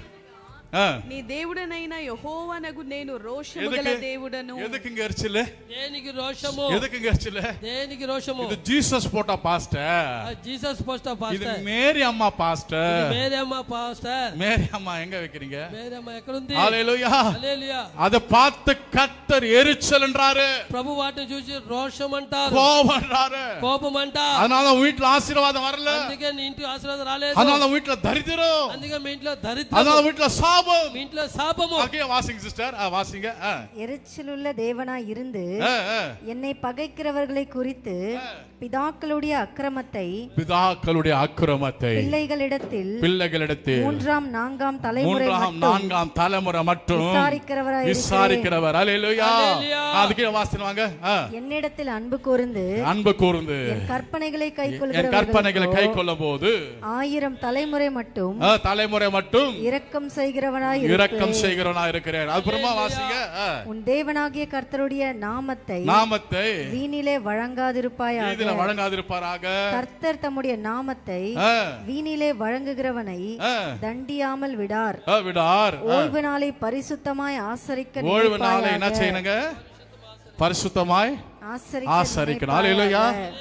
నీ దేవుడనైన యెహోవానగు నేను రోషము గల எதுக்கு దేవుడను எதுக்குங்க எரிச்சல் దేనికి రోషము எதுக்குங்க எரிச்சல் దేనికి రోషము இது ஜீசஸ் போட்ட பாஸ்டர் జీసస్ పోస్ట్ இது పాస్టర్ மேரி அம்மா பாஸ்டர் మేరీ అమ్మ పాస్టర్ மேரி அம்மா எங்க வைக்கிறீங்க మేరీ అమ్మ ఎక్కడుంది ஹalleluya హల్లెలూయా. அத பார்த்து கத்தர் எரிச்சல் என்றாரு ప్రభు వాటిని చూసి రోషం అంటారు கோபம் என்றாரு కోపం అంట அதனால உன் வீட்டுல ஆசீர்வாதம் வரல అందుకే నీ ఇంటి ఆశీర్వాదం రాలేదు அதனால உன் வீட்டுல தரித்திரம் అందుకే మీ ఇంట్లో దరిద్రం அதனால வீட்டுல சாபம் మీ ఇంట్లో శాపము அங்கேயே வாசிங்க சிஸ்டர் வாசிங்க ஆ. எரிச்சலுள்ள தேவனாய் இருந்து ஆ, ஆ. என்னை பகைக்கிறவர்களை குறித்து பிதாக்களுடைய அக்கிரமத்தை பிதாக்களுடைய அக்கிரமத்தை பிள்ளைகளிடத்தில் பிள்ளைகளிடத்தில் மூன்றாம் நான்காம் தலைமுறை மூன்றாம் மட்டும் நான்காம் தலைமுறை மட்டும் விசாரிக்கிறவராய் விசாரிக்கிறவர் அல்லேலூயா அல்லேலூயா. அதுக்கே வாசிடுவாங்க என்னிடத்தில் அன்பு கூர்ந்து அன்பு கூர்ந்து என் கற்பனைகளை கை என் கற்பனைகளை கை கொள்ளும் போது ஆயிரம் தலைமுறை மட்டும் ஆ, தலைமுறை மட்டும் இரக்கம் செய்கிறவனாய் இரக்கம் இருப்பேன் செய்கிறவனா இருக்கிறேன் அப்புறமா வாசிங்க ஆ. உன் தேவனாகிய கர்த்தருடைய நாமத்தை நாமத்தை வீணிலே வழங்காதிருப்பாயாக இதுல வழங்காதிருப்பாராக கர்த்தர் தம்முடைய நாமத்தை ஆ, வீணிலே வழங்குகிறவனை ஆ, தண்டியாமல் விடார் ஆ, விடார் ஆ. ஓய்வு நாளை பரிசுத்தமாய் ஆசரிக்க ஓய்வு நாளை என்ன நினைப்பாயாக. செய்யணுங்க பரிசுத்தமாய் ஆசரிக்க ஆசரிக்கணும் அல்லேலூயா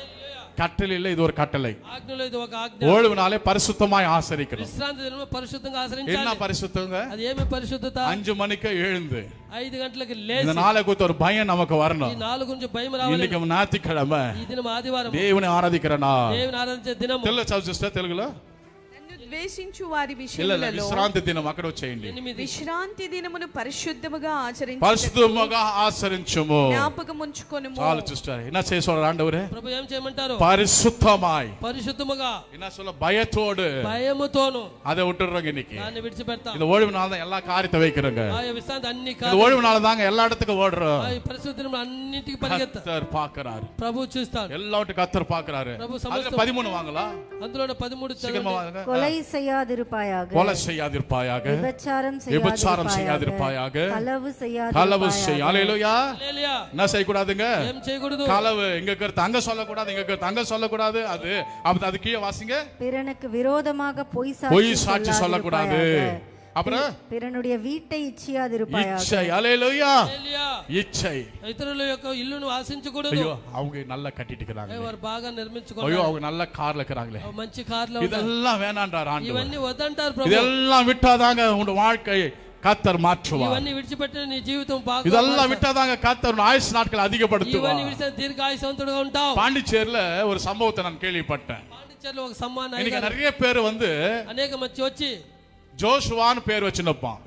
கட்டளை இல்ல இது ஒரு கட்டளை ఆజ్ఞలో ఇది ఒక ఆజ్ఞ ஓய்வு நாளை பரிசுத்தமாய் ஆசரிக்கணும் విశ్రాంతి దినము పరిశుద్ధంగా என்ன ఆచరించాలి பரிசுத்தங்க అది ఏమి పరిశుద్ధత அஞ்சு மணிக்கு எழுந்து ఐదు గంటలకి இந்த లేచి நாளை குறித்து ஒரு பயம் நமக்கு ఈ வரணும் నాలుగు నుంచి భయం రావాలి இன்னைக்கு ஞாயிற்றுக்கிழமை ఈ దినం ఆదివారం దేవుని ఆరాధిக்கிறనా దేవుని ఆరాధించే దినము తెలుగు చదువు సిస్టర్ తెలుగులో నన్ను ద్వేషించు వారి இல்ல இல்ல విషయములలో విశ్రాంతి దినం అక్కడ వచ్చేయండి ఎనిమిది విశ్రాంతి దినమును పరిశుద్ధముగా ఆచరించి పరిశుద్ధముగా ఆచరించుము జ్ఞాపకం ఉంచుకొనుము చాలు సిస్టర్ என்ன செய்ய சொல்ற ஆண்டவரே ప్రభు ఏం చేయమంటారు பரிசுத்தமாய் పరిశుద్ధముగా என்ன சொல்ல பயத்தோடு భయముతోను அதை விட்டுடுறோங்க இன்னைக்கு దాన్ని విడిచిపెడతాం இந்த ఓడిவு நாள் தான் எல்லா காரியத்தை வைக்கிறோங்க ఆ విశ్రాంతి అన్ని இந்த కాదు ஓய்வு நாள் தாங்க எல்லா இடத்துக்கும் ஓடுறோம் ఆ పరిశుద్ధ దినం అన్నింటికి పరిగెత్త கத்தர் பாக்குறாரு ప్రభు చూస్తాడు எல்லாவற்றும் கத்தர் பாக்குறாரு ప్రభు அதுல సమస్త பதிமூணு வாங்கலாம் అందులో పదమూడు சீக்கிரமா చదవండి. வாங்க கொலை செய்யாதிருப்பாயாக கொலை செய்யாதிருப்பாயாக விபச்சாரம் விபச்சாரம் செய்யாதிருப்பாயாக செய்யாதிருப்பாயாக களவு களவு செய்யாதிருப்பாயாக செய் அலையிலுயா హల్లెలూయా. என்ன செய்யக்கூடாதுங்க ఏం చేయకూడదు களவு இங்க கருத்து அங்க சொல்லக்கூடாது இங்க கருத்து அங்க சொல்லக்கூடாது அது அப்ப அது கீழே வாசிங்க பிறனுக்கு விரோதமாக பொய் பொய் சாட்சி சாட்சி சொல்லக்கூடாது சொல்லாதிருப்பாயாக. அப்புறம் பிறனுடைய வீட்டை இச்சியாதிருப்பாயாக இச்சை அலையிலுயா హల్లెలూయా. இச்சை ఇతరుల యొక్క ఇల్లును ఆశించకూడదు ஐயோ அவங்க நல்லா கட்டிட்டு இருக்கிறாங்க వారు బాగా ஐயோ నిర్మించుకోవాలి அவங்க நல்ல கார்ல இருக்கிறாங்களே మంచి కార్లో ఉంటారు. இதெல்லாம் வேணான்றார் ஆண்டு ఇవన్నీ వద్దంటారు ప్రభు இதெல்லாம் விட்டாதாங்க உங்க வாழ்க்கை கத்தர் மாற்றுவார் ఇవన్నీ విడిచిపెట్టిన నీ జీవితం బాగా இதெல்லாம் விட்டாதாங்க கத்தர் உன் ஆயுசு நாட்கள் ఇవన్నీ அதிகப்படுத்துவார் విడిచిన దీర్ఘాయుసవంతుడుగా ఉంటావు பாண்டிச்சேரியில ஒரு சம்பவத்தை நான் கேள்விப்பட்டேன் పాండిచేరిలో ఒక సమ్మాన్ இன்னைக்கு అయ్యగారు நிறைய பேர் வந்து అనేక మంచి వచ్చి ஜோஷுவான்னு பேர் வச்சுருப்பான்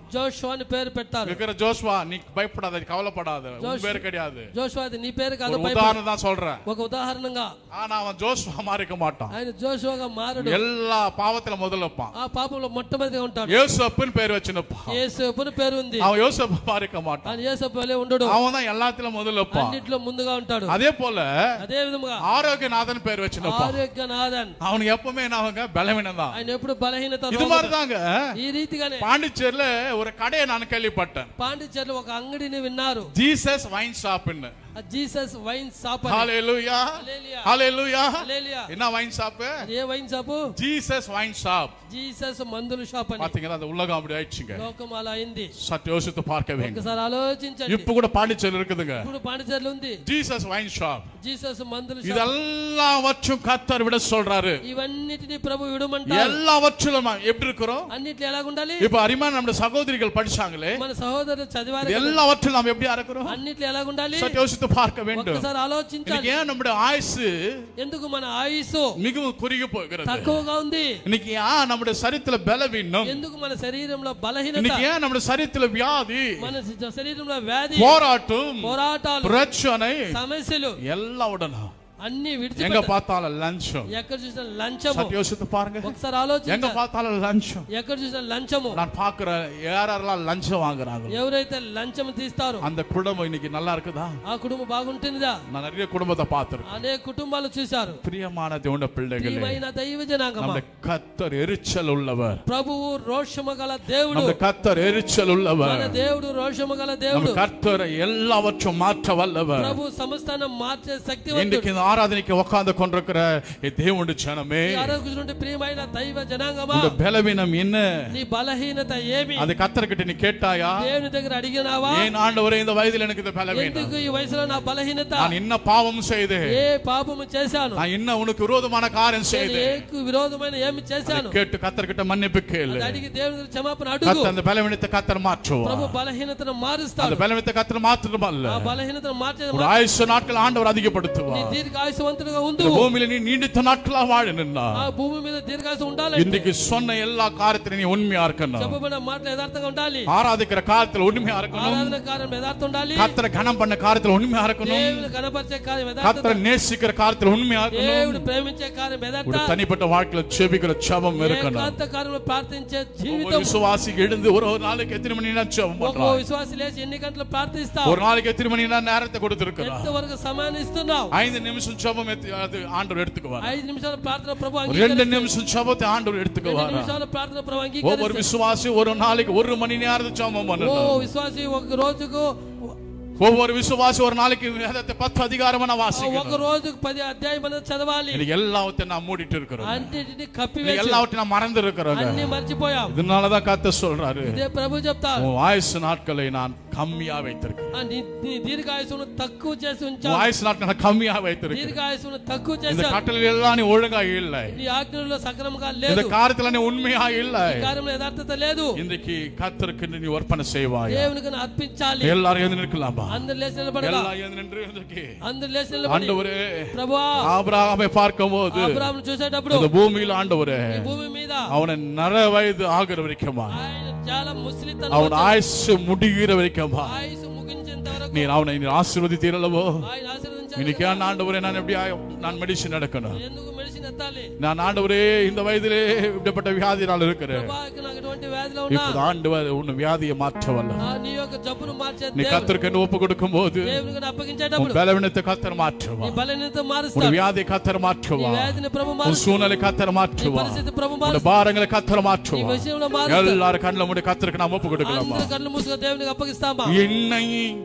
జోషువా అని పేరు పెట్టారు இருக்கிற ஜோஸ்வா நீ பயப்படாத நீ கவலைப்படாத உன் ஜோஷ்- பேர் கிடையாது జోషువా అది నీ పేరు కాదు ஒரு భయపడు. உதாரணம் தான் சொல்றேன் ఒక ఉదాహరణగా ஆனா அவன் ஜோஸ்வா மாதிரி இருக்க மாட்டான் ఆయన జోషువాగా మారడు எல்லா பாவத்துல முதல்ல வைப்பான் ఆ పాపంలో మొట్టమొదటిగా ఉంటాడు யோசப்புன்னு பேர் வச்சுனுப்பான் ఏసేపుని పేరు ఉంది அவன் யோசப்பு மாதிரி இருக்க மாட்டான் ఆయన ఏసపు వలె ఉండడు அவன் தான் எல்லாத்திலும் முதல்ல வைப்பான் అన్నిట్లో ముందుగా ఉంటాడు அதே போல అదే విధముగా ஆரோக்கியநாதன் பேர் வச்சுனுப்பான் ఆరోగ్య నాథన్ அவனுக்கு எப்பவுமே என்ன அவங்க பலவீனம் தான் ఆయన ఎప్పుడు బలహీనత இது రోగం. மாதிரி தாங்க ఈ రీతిగానే பாண்டிச்சேரியில ஒரு கடையை நான் கேள்விப்பட்டேன் పాండిచేరిలో ఒక అంగడిని విన్నారు ஜீசஸ் வைன் ஷாப்னு ఆ జీసస్ వైన్ షాప్ అని. ஹalleluya హల్లెలూయా. ஹalleluya హల్లెలూయా. என்ன வைன் ஷாப் అది ఏ wine shop Jesus wine shop Jesus మందుల షాప్ అని பாத்தீங்கன்னா அந்த உலகம் அப்படி ஆயிடுச்சுங்க లోకం అలా అయింది சற்று யோசித்து பார்க்க வேண்டும் ఒకసారి ఆలోచించండి இப்ப கூட பாண்டிச்சேரி இருக்குதுங்க ఇప్పుడు పాండిచేరిలో ఉంది ஜீசஸ் வைன் ஷாப் జీసస్ మందుల షాప్ இதெல்லாவற்றும் கத்தர் விட சொல்றாரு ఇవన్నిటిని ప్రభు విడమంటారు எல்லாவற்றிலும் நாம் எப்படி இருக்கிறோம் అన్నిట్లో ఎలాగుండాలి இப்ப அரிமா நம்ம சகோதரிகள் படிச்சாங்களே మన సహోదరులు చదివారు இது కదా. எல்லாவற்றிலும் நாம் எப்படி இருக்கிறோம் అన్నిట్లో ఎలాగుండాలి சற்று யோசித்து பார்க்க வேண்டும் ఒక్కసారి ఆలోచించాలి இன்னைக்கு ஏன் நம்முடைய ஆயுசு ఎందుకు మన ఆయుసు மிகவும் குறுகி போகிறது తక్కువగా ఉంది இன்னைக்கு ஏன் நம்முடைய சரீரத்துல பலவீனம் ఎందుకు మన శరీరంలో బలహీనత இன்னைக்கு ஏன் நம்முடைய சரீரத்துல வியாதி మన శరీరంలో వ్యాధి போராட்டம் పోరాటాలు பிரச்சனை సమస్యలు எல்லாம் உடனே అన్ని எங்க విడిచిపెట్ట பார்த்தாலும் லஞ்சம் ఎక్కడ చూసిన లంచము சற்று யோசித்து பாருங்க ఒకసారి எங்க ఆలోచించ பார்த்தாலும் லஞ்சம் ఎక్కడ చూసిన లంచము நான் பாக்குறேன் யாரெல்லாம் லஞ்சம் வாங்குறாங்க ఎవరైతే లంచం తీస్తారో அந்த குடும்பம் இன்னைக்கு நல்லா இருக்குதா ఆ కుటుంబం బాగుంటుందా நான் நிறைய குடும்பத்தை பார்த்திருக்கேன் అనేక కుటుంబాలు చూశారు பிரியமான தேவன பிள்ளைகளே ప్రియమైన దైవ జనాంగమా நம்முடைய கத்தர் எரிச்சல் உள்ளவர் ప్రభువు రోషము గల దేవుడు நம்முடைய கத்தர் எரிச்சல் మన உள்ளவர் దేవుడు రోషము గల நம்ம దేవుడు கர்த்தர் எல்லாவற்றும் மாற்ற வல்லவர் ప్రభు సమస్తానం మార్చే இன்றைக்கு శక్తివంతుడు இந்த ஆராதனைக்கு உட்கார்ந்து கொண்டிருக்கிற என் தேவனுடைய ஜனமே ఈ ఆరోగ్యం నుండి ప్రియమైన దైవ జనాంగమా உங்க பலவீனம் என்ன నీ బలహీనత ఏమి அது கத்தர்கிட்ட நீ கேட்டாயா దేవుని దగ్గర అడిగినావా ஏன் ஆண்டவரே இந்த வயதில் எனக்கு இந்த பலவீனம் ఎందుకు ఈ వయసులో నా బలహీనత நான் என்ன பாவம் செய்தேன் ఏ పాపము చేశాను நான் என்ன உனக்கு விரோதமான காரியம் నేను செய்தேன் ఏకు విరోధమైన ఏమి చేశాను கேட்டு கத்தர்கிட்ட மன்னிப்பு கேளு అది అడిగి దేవుని దగ్గర క్షమాపణ అడుగు கத்தர் அந்த பலவீனத்தை கத்தர் மாற்றுவார் ప్రభు బలహీనతను அந்த మారుస్తాడు பலவீனத்தை கத்தர் மாற்றமல்ல ఆ బలహీనతను మార్చేది ஒரு ஆயுச நாட்கள் ஆண்டவர் నీ அதிகப்படுத்துவார் దీర్ఘాయుసవంతుడుగా ఉండు இந்த பூமியில நீ நீடித்த நாட்களா வாழணும்னா ఆ భూమి మీద దీర్ఘాయుసు ఉండాలి இன்றைக்கு சொன்ன எல்லா காரியத்திலும் நீ உண்மையா இருக்கணும் చెప్పబడిన మాటలు యథార్థంగా ఉండాలి ஆராதிக்கிற காரியத்துல உண்மையா இருக்கணும் ఆరాధన కార్యం యథార్థం ఉండాలి கத்தரை கனம் பண்ண காரியத்துல உண்மையா இருக்கணும் దేవుని కనపరిచే కార్యం యథార్థత கத்தரை நேசிக்கிற காரியத்துல உண்மையா இருக்கணும் దేవుని ప్రేమించే కార్యం ஒரு యథార్థ தனிப்பட்ட வாழ்க்கையில செபிக்கிற ஜெபம் இருக்கணும் ఏకాంత కార్యంలో ప్రార్థించే ஒரு జీవితం விசுவாசி எழுந்து ஒரு ஒரு நாளைக்கு எத்தனை மணி நேரம் ஜெபம் ఒక్కో பண்றான் విశ్వాసి లేచి ఎన్ని గంటలు ప్రార్థిస్తావు ஒரு நாளைக்கு எத்தனை மணி நேரம் நேரத்தை கொடுத்திருக்கிறான் ఎంతవరకు సమయాన్ని ఇస్తున్నావు ஐந்து நிமிஷம் ஜெபம் எத்து- அது ஆண்டவர் எடுத்துக்குவார் ఐదు నిమిషాల ప్రార్థన ప్రభు ஒரு ரெண்டு అంగీకరిస్తాడు நிமிஷம் ஜெபத்தை ஆண்டவர் రెండు எடுத்துக்குவார் నిమిషాల ప్రార్థన ప్రభు ஒவ்வொரு అంగీకరిస్తాడు விசுவாசி ஒரு நாளைக்கு ஒரு மணி நேரம் ஜெபம் ఓ பண்ணணும் విశ్వాసి ఒక రోజుకు ஒவ்வொரு விசுவாசி ஒரு நாளைக்கு வேதத்தை பத்து அதிகாரமா நான் ఒక வாசிக்கணும் రోజుకు పది అధ్యాయం అనేది చదవాలి இன்னைக்கு எல்லாவற்றையும் நான் மூடிட்டு இருக்கிறோம் అన్నిటిని இன்னைக்கு కప్పివేసి எல்லாவற்றையும் நான் மறந்து இருக்கிறோங்க అన్ని మర్చిపోయాం இதனாலதான் கத்த சொல்றாரு ఇదే ప్రభు చెప్తారు உன் ஆயுசு நாட்களை நான் கம்மியா வைத்திருக்கேன் ఆ నీ నీ దీర్ఘాయుసును తక్కువ చేసి உன் ఉంచావు ஆயுசு நாட்களை நான் கம்மியா வைத்திருக்கேன் దీర్ఘాయుసును తక్కువ இந்த చేశావు கட்டளை எல்லாம் நீ ஒழுங்கா இல்லை నీ ఆజ్ఞలో సక్రమంగా இந்த లేదు காரியத்துல நீ உண்மையா இல்லை ఈ కార్యంలో యథార్థత లేదు இன்றைக்கு கத்தருக்கு நீ ஒர்ப்பனை செய்வாய் దేవునికి నువ్వు అర్పించాలి எல்லாரும் எழுந்து நிற்கலாமா అందరు లేచి నిలబడగా எல்லாம் எழுந்து நின்று இன்றைக்கு అందరు లేచి నిలబడి ஆண்டவரே ప్రభువా ஆபிரகாமை பார்க்கும் போது అబ్రాహామును చూసేటప్పుడు இந்த பூமியில் ஆண்டவரே ఈ భూమి మీద அவனை நர வயது ஆகிற வரைக்குமா ఆయన చాలా ముసలితనం அவன் ஆயுசு முடிகிற வரைக்குமா ఆయుసు ముగించేంత వరకు நீர் அவனை நீர் ஆசீர்வதித்தீரல்லவோ ఆయన ఆశీర్వదించాలి இன்னைக்கு ஏன் ஆண்டவரே நான் எப்படி ஆ- நான் மெடிசின் நடக்கணும் ఎందుకు మెడిసిన్ ఎత్తాలి நான் ஆண்டவரே இந்த வயதிலே இப்படிப்பட்ட வியாதினால் இருக்கிறேன் ప్రభా ఇక నాకు ఎటువంటి వ్యాధిలో ఉన్నా இப்போது ஆண்டவர் உன் வியாதியை மாற்ற வல்ல ఆ నీ యొక్క జబ్బును మార్చే நீ దేవుడు கத்தருக்கு ஒப்பு கொடுக்கும் போது దేవునికి உன் అప్పగించేటప్పుడు பலவீனத்தை கத்தர் மாற்றுவா నీ బలహీనత உன் మారుస్తాడు வியாதியை கத்தர் నీ மாற்றுவா వ్యాధిని ప్రభు உன் మారుస్తాడు சூழ்நிலை கத்தர் నీ மாற்றுவா పరిస్థితి ప్రభు உன் మారుస్తాడు பாரங்களை கத்தர் ఈ மாற்றுவா విషయంలో మారుస్తాడు எல்லாரும் கண்ணில் முடி கத்தருக்கு நாம் ஒப்பு கொடுக்கலாமா అందరు కళ్ళు మూసుగా దేవునికి అప్పగిస్తామా என்னை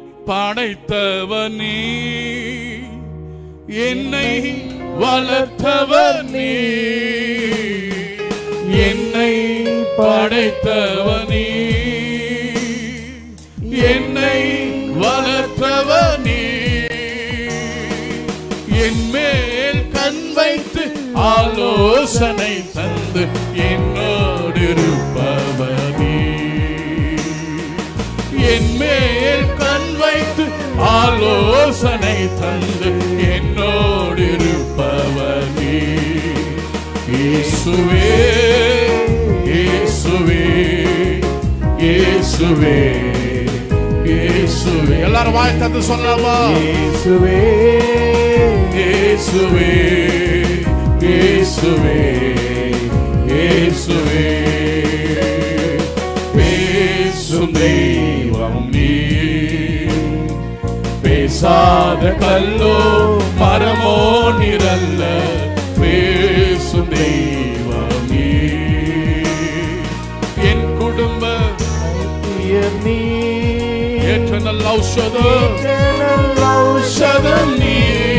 படைத்தவனே என்னை வளர்த்தவர் நீ என்னை படைத்தவனே என்னை வளர்த்தவனே என் மேல் கண் வைத்து ஆலோசனை தந்து என்னோடு இருப்பவனே என் மேல் கண் வைத்து ஆலோசனை தந்து என்னோடு இருப்பவனே இயேசுவே இயேசுவே இயேசுவே இயேசுவே எல்லாரும் வாய் தந்து சொல்லலாமா இயேசுவே இயேசுவே இயேசுவே இயேசுவே பேசும் தெய்வம் நீ பேசாத கல்லோ மரமோ நிரல்ல பேசும் தெய்வம் நீ என் குடும்ப வைத்தியர் நீ ஏற்ற நல்ல ஔஷதம் நல்ல ஔஷதம் நீ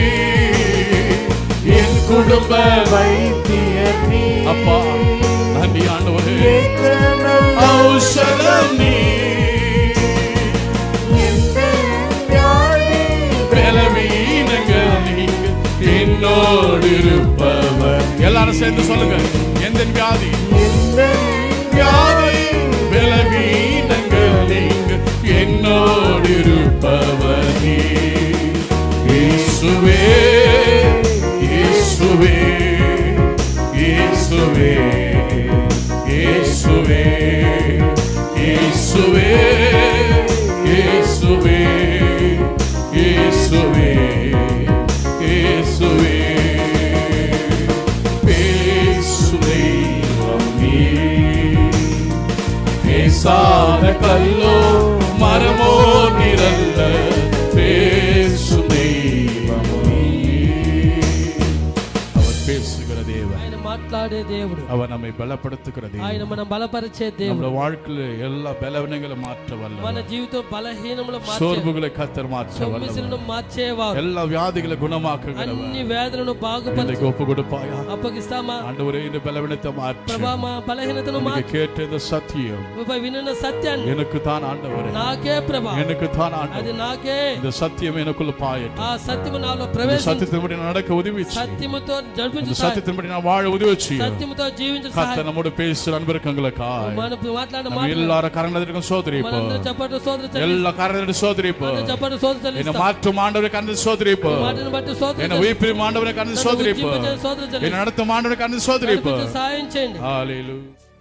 என் குடும்ப வைத்தியர் நீ அப்பா நன்றி ஆண்டவரே ஏற்ற நல்ல ஔஷதம் நீ எந்த வியாதி பலவீனங்கள் நீங்க என்னோடு இருப்பவர் எல்லாரும் சேர்ந்து சொல்லுங்க எந்த வியாதி எந்த வியாதி பலவீனங்கள் நீங்க என்னோடு இருப்பவர் நீ இயேசுவே இயேசுவே இயேசுவே இயேசுவே இயேசுவே இயேசுவே இயேசுவே இயேசுவே பேசு தெய்வம் நீ பேசாத கல்லோ மரமோ நிரல்ல பேசு தெய்வம் நீ அவர் பேசுகிற தேவன் ఆయన మాట్లాడే దేవుడు அவர் நம்மை பலப்படுத்துகிற ఆయన தேவன் మనం బలపరిచే దేవుడు நம்முடைய வாழ்க்கையில எல்லா பலவீனங்களை மாற்ற మన வல்ல జీవితం బలహీనములు మార్చే சோர்வுகளை கத்தர் மாற்ற సొమ్మిసులను வல்ல మార్చేవాడు எல்லா வியாதிகளை குணமாக்குகிறவர் అన్ని వ్యాధులను బాగుపరిచి இன்றைக்கு ஒப்பு கொடுப்பாயா అప్పగిస్తామా ஆண்டவரே இந்த பலவீனத்தை மாற்ற ప్రభా మా బలహీనతను எனக்கு మార్చి கேட்ட இந்த சத்தியம் వినిన సత్యాన్ని எனக்கு தான் ஆண்டவரே నాకే ప్రభా எனக்கு தான் అది ஆண்டவர் నాకే இந்த సత్యం எனக்குள்ள பாயட்டும் ఆ సత్యము నాలో இந்த ప్రవేశించి சத்தியத்தின்படி நான் நடக்க உதவி செய்யும். సత్యముతో జరిపించు இந்த సత్యத்தின்படி நான் வாழ உதவி செய்யும் సత్యముతో జీవించు கத்த நம்மோட பேசுற அன்பருக்கங்களுக்காய் మనం మాట్లాడిన நம்ம మాట எல்லாரும் கரணத்திற்கும் சோதரிப்போ మనందరూ చప్పట్లు సోదరు చెల్లి எல்லா காரணத்திற்கும் சோதரிப்போ చప్పట్లు సోదరు என்ன చెల్లిస్తాం மாற்றும் ஆண்டவரை கண்டு சோதரிப்போ మాటను బట్టి సోదరు என்ன உயிர்ப்பிரும் ஆண்டவரை கண்டு சோதரிப்போ సోదరు చెల్లి என்ன நடத்தும் ஆண்டவரை கண்டு சோதரிப்போ సహాయం చేయండి ஹalleluya